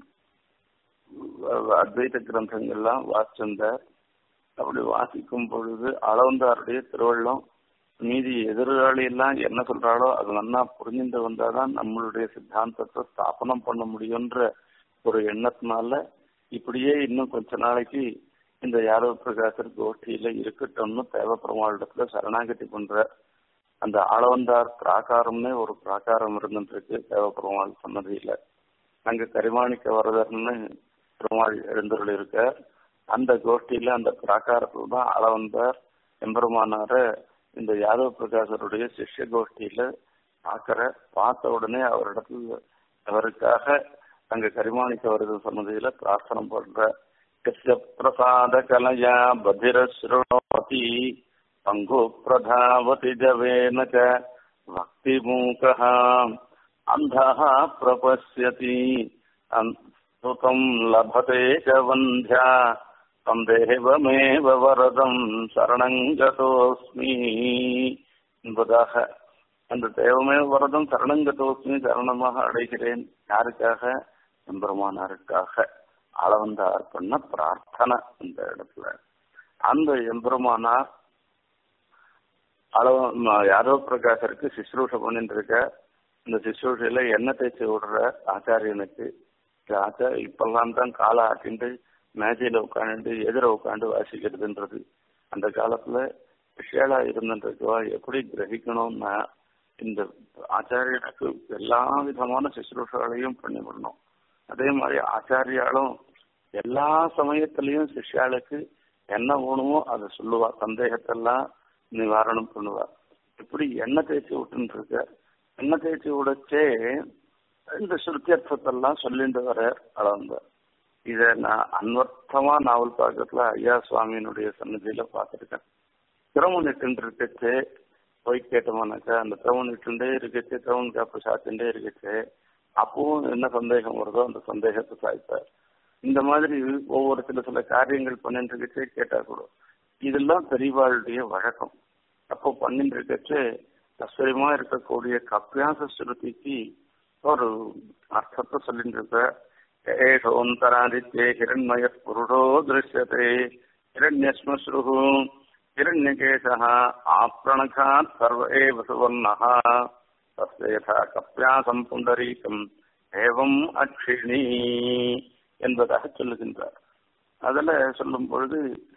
அத்வைத கிரந்தங்கள்லாம் வாசிச்சிருந்தார் அப்படி வாசிக்கும் பொழுது அளவந்தாருடைய திருவள்ளம் மீதி எதிராளி எல்லாம் என்ன சொல்றாளோ அது நல்லா புரிஞ்சுட்டு வந்தாதான் நம்மளுடைய சித்தாந்தத்தை ஸ்தாபனம் பண்ண முடியுன்ற ஒரு எண்ணத்தினால இப்படியே இன்னும் கொஞ்ச நாளைக்கு இந்த யாதவ பிரகாசர் கோஷ்டியில இருக்கட்டும்னு தேவப்பெருமாளிடத்துல சரணாகதி பண்ற அந்த ஆளவந்தார் பிராகாரம்னே ஒரு பிராகாரம் இருந்துட்டு இருக்கு தேவப்பெருமாள் சன்னதியில அங்க கரிமாணிக்க வரதர்னு பெருமாள் எழுந்தருள் இருக்க அந்த கோஷ்டியில அந்த பிராகாரத்துல தான் ஆளவந்தார் எம்பெருமானார இந்த யாதவ பிரகாசருடைய சிஷ்ய கோஷ்டியில பாக்குற பார்த்த உடனே அவரிடத்துல அவருக்காக அங்க கரிமாணிக்க வருது சன்னதியில பிரார்த்தனை பண்ற கசிய பிரசாத கலையா பதிரஸ்ரோதி பங்கு பிரதாவதி ஜவேன ச பக்தி மூக அந்தः பிரபஸ்யதி சுகம் லபதே ச வந்தியா தம் தேவமேவ வரதம் சரணங்கதோஸ்மி என்பதாக அந்த தேவமே வரதம் சரணங்கதோஸ்மி சரணமாக அடைகிறேன் யாருக்காக எம்பெருமானாருக்காக அளவந்தார் பண்ண பிரார்த்தனை இந்த இடத்துல அந்த எம்பெருமானார் அளவு யாதவ பிரகாசருக்கு சிஸ்ரூஷ பண்ணிட்டு இருக்க இந்த சிஸ்ரூஷையில எண்ணெய் தேய்ச்சி விடுற ஆச்சாரியனுக்கு ஆச்சார இப்பெல்லாம் தான் காலை ஆட்டிண்டு மேஜையில உட்காந்து எதிர உட்காந்து வாசிக்கிறதுன்றது அந்த காலத்துல விஷயாலா இருந்துருக்குவா எப்படி கிரகிக்கணும்னா இந்த ஆச்சாரியனுக்கு எல்லா விதமான சிசுரூஷங்களையும் பண்ணிவிடணும் அதே மாதிரி ஆச்சாரியாலும் எல்லா சமயத்திலையும் சிஷ்யாளுக்கு என்ன வேணுமோ அதை சொல்லுவா சந்தேகத்தெல்லாம் நிவாரணம் பண்ணுவா இப்படி எண்ணெய் தேய்ச்சி விட்டுன்னு இருக்க எண்ணெய் தேய்ச்சி விடச்சே இந்த சுருத்தியர்த்தத்தெல்லாம் சொல்லிட்டு வர அளந்த இத நான் அன்வர்த்தமா நாவல் பாக்கத்துல ஐயா சுவாமியினுடைய சன்னதியில பார்த்திருக்கேன் திறமன் இட்டு இருக்கச்சு போய் கேட்டோம்னாக்கா அந்த திறமன் இட்டுண்டே இருக்கச்சு திறமன் காப்பு சாத்திண்டே இருக்கச்சு அப்பவும் என்ன சந்தேகம் வருதோ அந்த சந்தேகத்தை சாய்ப்பார் இந்த மாதிரி ஒவ்வொரு சில சில காரியங்கள் பண்ணிட்டு இருக்கச்சே கேட்டா கூட இதெல்லாம் பெரியவாளுடைய வழக்கம் அப்போ பண்ணிட்டு இருக்கச்சு ஆச்சரியமா இருக்கக்கூடிய கப்பியாச ஸ்ருதிக்கு ஒரு அர்த்தத்தை சொல்லிட்டு இருக்க ஏஷோந்தராதித்யே ஹிரண்மய புருஷோ திருஷ்யதே ஹிரண்யஸ்மஸ்ரு ஹிரண்யகேசः ஆப்ரணகாத் சர்வ ஏவ சுவர்ணः தஸ்ய யதா கப்பியாசம் புண்டரீகம் ஏவம் அக்ஷிணி என்பதாக சொல்லுகின்றார் அதுல சொல்லும் பொழுது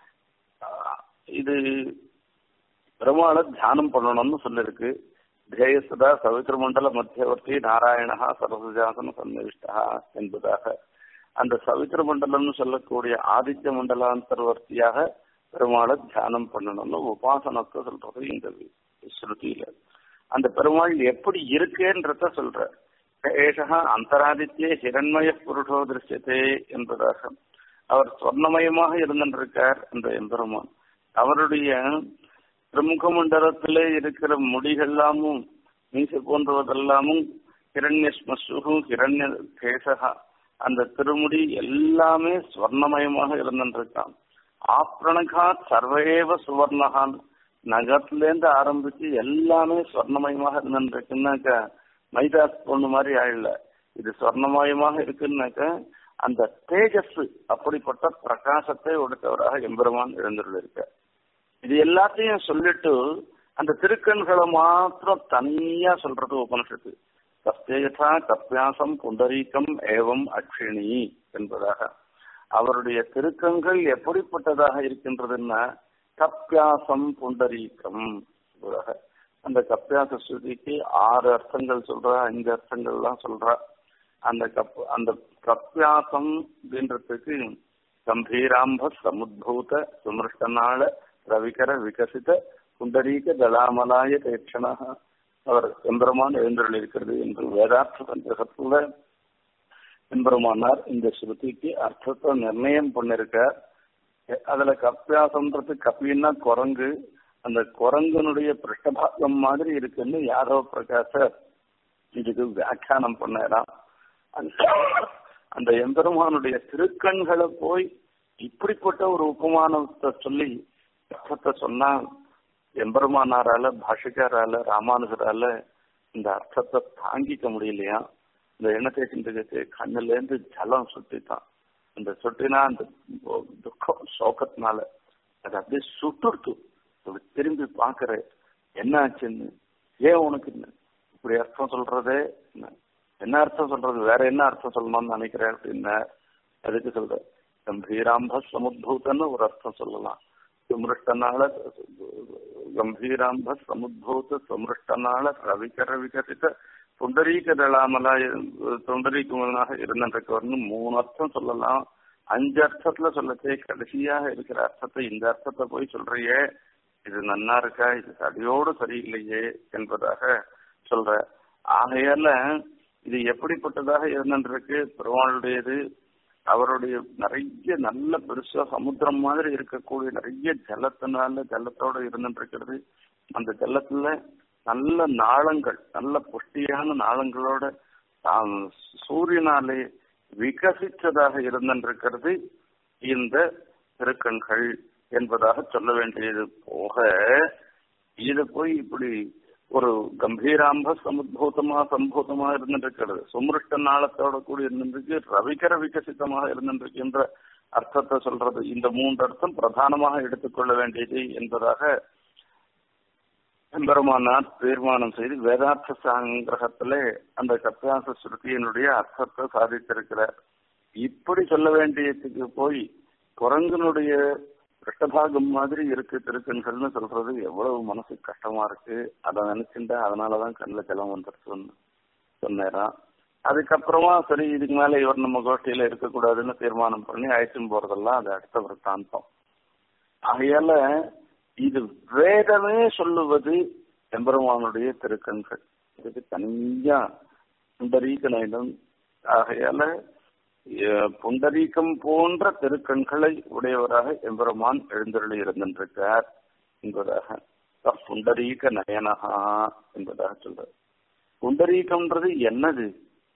இது பெருமாளை தியானம் பண்ணணும்னு சொல்லிருக்கு தேயசதா சவித்திரமண்டல மத்தியவர்த்தி நாராயணா சரசுஜாசன சன்னிவிஷ்டா என்பதாக அந்த சவித்திர மண்டலம்னு சொல்லக்கூடிய ஆதித்ய மண்டலாந்தர்வர்த்தியாக பெருமாளை தியானம் பண்ணணும்னு உபாசனத்தை சொல்றது இந்த ஸ்ருதியில அந்த பெருமாள் எப்படி இருக்கேன்றத சொல்ற ஏஷா அந்தராதித்யே ஹிரண்மய புருஷோ திருஷ்யத்தே என்பதாக அவர் சொர்ணமயமாக இருந்திருக்கார் அந்த எம்பெருமான் அவருடைய பிரமுக மண்டலத்திலே இருக்கிற முடிகள்லாமும் மீசை போன்றவதெல்லாமும் ஹிரண்யஸ்மசுகு ஹிரண்ய கேசகா அந்த திருமுடி எல்லாமே ஸ்வர்ணமயமாக இருந்திருக்கான் ஆப்ரணகா சர்வேவ சுவர்ணகான் நகத்திலேருந்து ஆரம்பிச்சு எல்லாமே ஸ்வர்ணமயமாக இருந்திருக்குன்னாக்க மைதாஸ் பொண்ணு மாதிரி ஆயிடல இது ஸ்வர்ணமயமாக இருக்குன்னாக்க அந்த தேஜஸ் அப்படிப்பட்ட பிரகாசத்தை உடைத்தவராக எம்பெருமான் எழுந்துள்ளிருக்க இது எல்லாத்தையும் சொல்லிட்டு அந்த திருக்கண்களை மாத்திரம் தனியா சொல்றது உபனிஷத்து தஸ்தேகா கப்பியாசம் புண்டரீகம் ஏவம் அக்ஷிணி என்பதாக அவருடைய திருக்கங்கள் எப்படிப்பட்டதாக இருக்கின்றதுன்னா கப்பியாசம் புண்டரீகம் என்பதாக அந்த கப்பியாச ஸ்ருதிக்கு ஆறு அர்த்தங்கள் சொல்றா அஞ்சு அர்த்தங்கள்லாம் சொல்றா அந்த கப் அந்த கப்பியாசம் அப்படின்றதுக்கு கம்பீராம்ப சமுத்பூத சுமிருஷ்டநாள ரவிகர விகசித புண்டரீக தலாமலாய தேட்சணா அவர் எம்பெருமான் எழுந்தருளிருக்கிறது என்று வேதார்த்த சந்தேகத்துல எம்பெருமானார் இந்த ஸ்ருதிக்கு அர்த்தத்தை நிர்ணயம் பண்ணிருக்கார் அதுல கப்பியாசம்ன்றது கப்பின்னா குரங்கு அந்த குரங்கனுடைய பிருஷ்டபாகம் மாதிரி இருக்குன்னு யாதவ பிரகாசர் இதுக்கு வியாக்கியானம் பண்ணாராம் அந்த எம்பெருமானுடைய திருக்கண்களை போய் இப்படிப்பட்ட ஒரு உபமானத்தை சொல்லி அர்த்தத்தை சொன்னா எம்பெருமானாரால பாஷிகாரால ராமானுஜரால இந்த அர்த்தத்தை தாங்கிக்க முடியலையா இந்த எண்ணெய் தேய்ச்சிட்டு கண்ணுல இருந்து ஜலம் சுட்டித்தான் அந்த சுட்டினா அந்த துக்கம் சோகத்தினால அது அப்படியே சுட்டுடுத்து திரும்பி பாக்குற என்ன ஆச்சுன்னு ஏன் உனக்கு இப்படி அர்த்தம் சொல்றதே என்ன அர்த்தம் சொல்றது வேற என்ன அர்த்தம் சொல்லணும்னு நினைக்கிறேன் அப்படின்னு அதுக்கு சொல்ற கம்பீராம்ப சமுத்பூதன்னு ஒரு அர்த்தம் சொல்லலாம் சுமிருஷ்டனால கம்பீராம்ப சமுத்பூத சுமிருஷ்டனால ரவிகர விகசித புண்டரீக தளாமலா புண்டரீகமனாக இருந்திருக்கவர்னு மூணு அர்த்தம் சொல்லலாம் அஞ்சு அர்த்தத்துல சொல்லச்சே கடைசியாக இருக்கிற அர்த்தத்தை இந்த அர்த்தத்தை போய் சொல்றியே இது நன்னா இருக்கா இது அடியோடு சரியில்லையே என்பதாக சொல்ற ஆகையால இது எப்படிப்பட்டதாக இருந்திருக்கு பெருமாளுடையது அவருடைய நிறைய நல்ல பெருசா சமுத்திரம் மாதிரி இருக்கக்கூடிய நிறைய ஜலத்தினால ஜலத்தோட இருந்துருக்கிறது அந்த ஜலத்துல நல்ல நாளங்கள் நல்ல புஷ்டியான நாளங்களோட சூரியனாலே விகசித்ததாக இருந்திருக்கிறது இந்த திருக்கண்கள் என்பதாக சொல்ல வேண்டியது போக இது போய் இப்படி ஒரு கம்பீராம்ப சமுத்பூதமா சம்பூதமா இருந்துருக்கிறது சுமிருஷ்ட நாளத்தோட கூடி இருந்திருக்கு ரவிகர விகசிதமாக இருந்திருக்கின்ற அர்த்தத்தை சொல்றது இந்த மூன்று அர்த்தம் பிரதானமாக எடுத்துக்கொள்ள வேண்டியது என்பதாக பெருமானார் தீர்மானம் செய்து வேதார்த்த சங்கிரகத்திலே அந்த கப்பியாச ஸ்ருதியினுடைய அர்த்தத்தை சாதித்திருக்கிறார் இப்படி சொல்ல வேண்டியதுக்கு போய் குரங்கனுடைய கிருஷ்ணபாகம் மாதிரி இருக்கு திருக்கண்கள்னு சொல்றது எவ்வளவு மனசு கஷ்டமா இருக்கு அதை நினைச்சுட்டா அதனாலதான் கண்ணில் ஜலம் வந்துருச்சுன்னு சொன்னேரான் அதுக்கப்புறமா சரி இதுக்கு மேல இவர் நம்ம கோஷ்டியில இருக்கக்கூடாதுன்னு தீர்மானம் பண்ணி அழைச்சின்னு போறதெல்லாம் அது அடுத்த விற்த்தாந்தம் ஆகையால இது வேதமே சொல்லுவது எம்பெருமானுடைய திருக்கண்கள் இதுக்கு தனியா புண்டரீக நயனம் ஆகையால அஹ், புண்டரீகம் போன்ற திருக்கண்களை உடையவராக எம்பெருமான் எழுந்தருளி இருந்திருக்கார் என்பதாக அஹ், புண்டரீக நயனகா என்பதாக சொல்றார் புண்டரீகம்ன்றது என்னது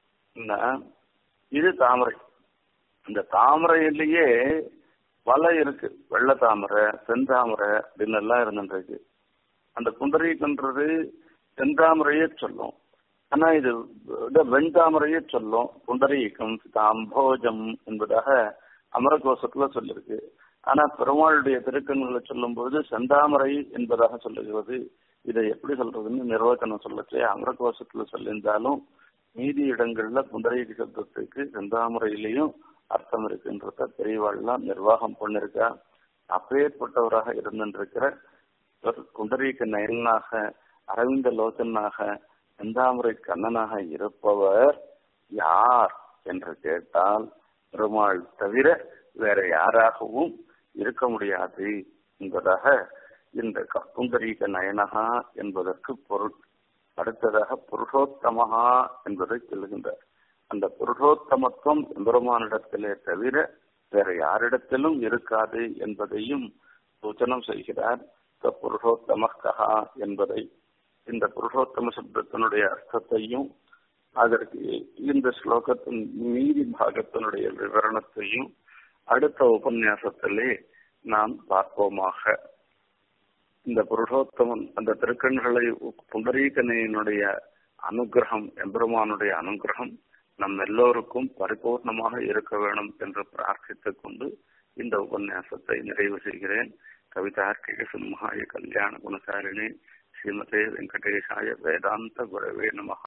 இது தாமரை இந்த தாமரையிலேயே பல இருக்கு வெள்ளை தாமரை செந்தாமரை அப்படின்னு எல்லாம் இருந்துருக்கு அந்த புண்டரீகன்றது செந்தாமரையே சொல்லும் ஆனா இது இது வெண்தாமரையே சொல்லும் புண்டரீகம் தாம்போஜம் என்பதாக அமரகோஷத்துல சொல்லிருக்கு ஆனா பெருமாளுடைய திருக்கண்களை சொல்லும்போது செந்தாமரை என்பதாக சொல்லுகிறது இதை எப்படி சொல்றதுன்னு நிர்வச்சனம் சொல்லச்சு அமரகோஷத்துல சொல்லியிருந்தாலும் மீதி இடங்கள்ல புண்டரீக சப்தத்துக்கு செந்தாமரையிலையும் அர்த்தம் இருக்குன்றத பெரியவாள்லாம் நிர்வாகம் பண்ணிருக்கா அப்பேற்பட்டவராக இருந்திருக்கிற ஒரு குண்டரீக நயனாக அரவிந்த லோச்சனாக செந்தாமரை கண்ணனாக இருப்பவர் யார் என்று கேட்டால் பெருமாள் தவிர வேற யாராகவும் இருக்க முடியாது என்பதாக இந்த குண்டரீக நயனகா என்பதற்கு பொருள் அடுத்ததாக புருஷோத்தமஹா என்பதை சொல்லுகின்றார் அந்த புருஷோத்தமத்துவம் எம்பெருமானிடத்திலே தவிர வேற யாரிடத்திலும் இருக்காது என்பதையும் சூச்சனம் செய்கிறார் புருஷோத்தமக்கா என்பதை இந்த புருஷோத்தம சப்தத்தினுடைய அர்த்தத்தையும் அதற்கு இந்த ஸ்லோகத்தின் மீதி பாகத்தினுடைய விவரணத்தையும் அடுத்த உபன்யாசத்திலே நாம் பார்ப்போமாக இந்த புருஷோத்தமன் அந்த திருக்கண்களை புண்டரீகனையினுடைய அனுகிரகம் எம்பெருமானுடைய அனுகிரகம் நம் எல்லோருக்கும் பரிபூர்ணமாக இருக்க வேண்டும் என்று பிரார்த்தித்துக் கொண்டு இந்த உபன்யாசத்தை நிறைவு செய்கிறேன் கவிதார்க்கிக சிம்ஹாய கல்யாண குணசாரிணி ஸ்ரீமதே வெங்கடேஷாய வேதாந்த குரவே நமஹ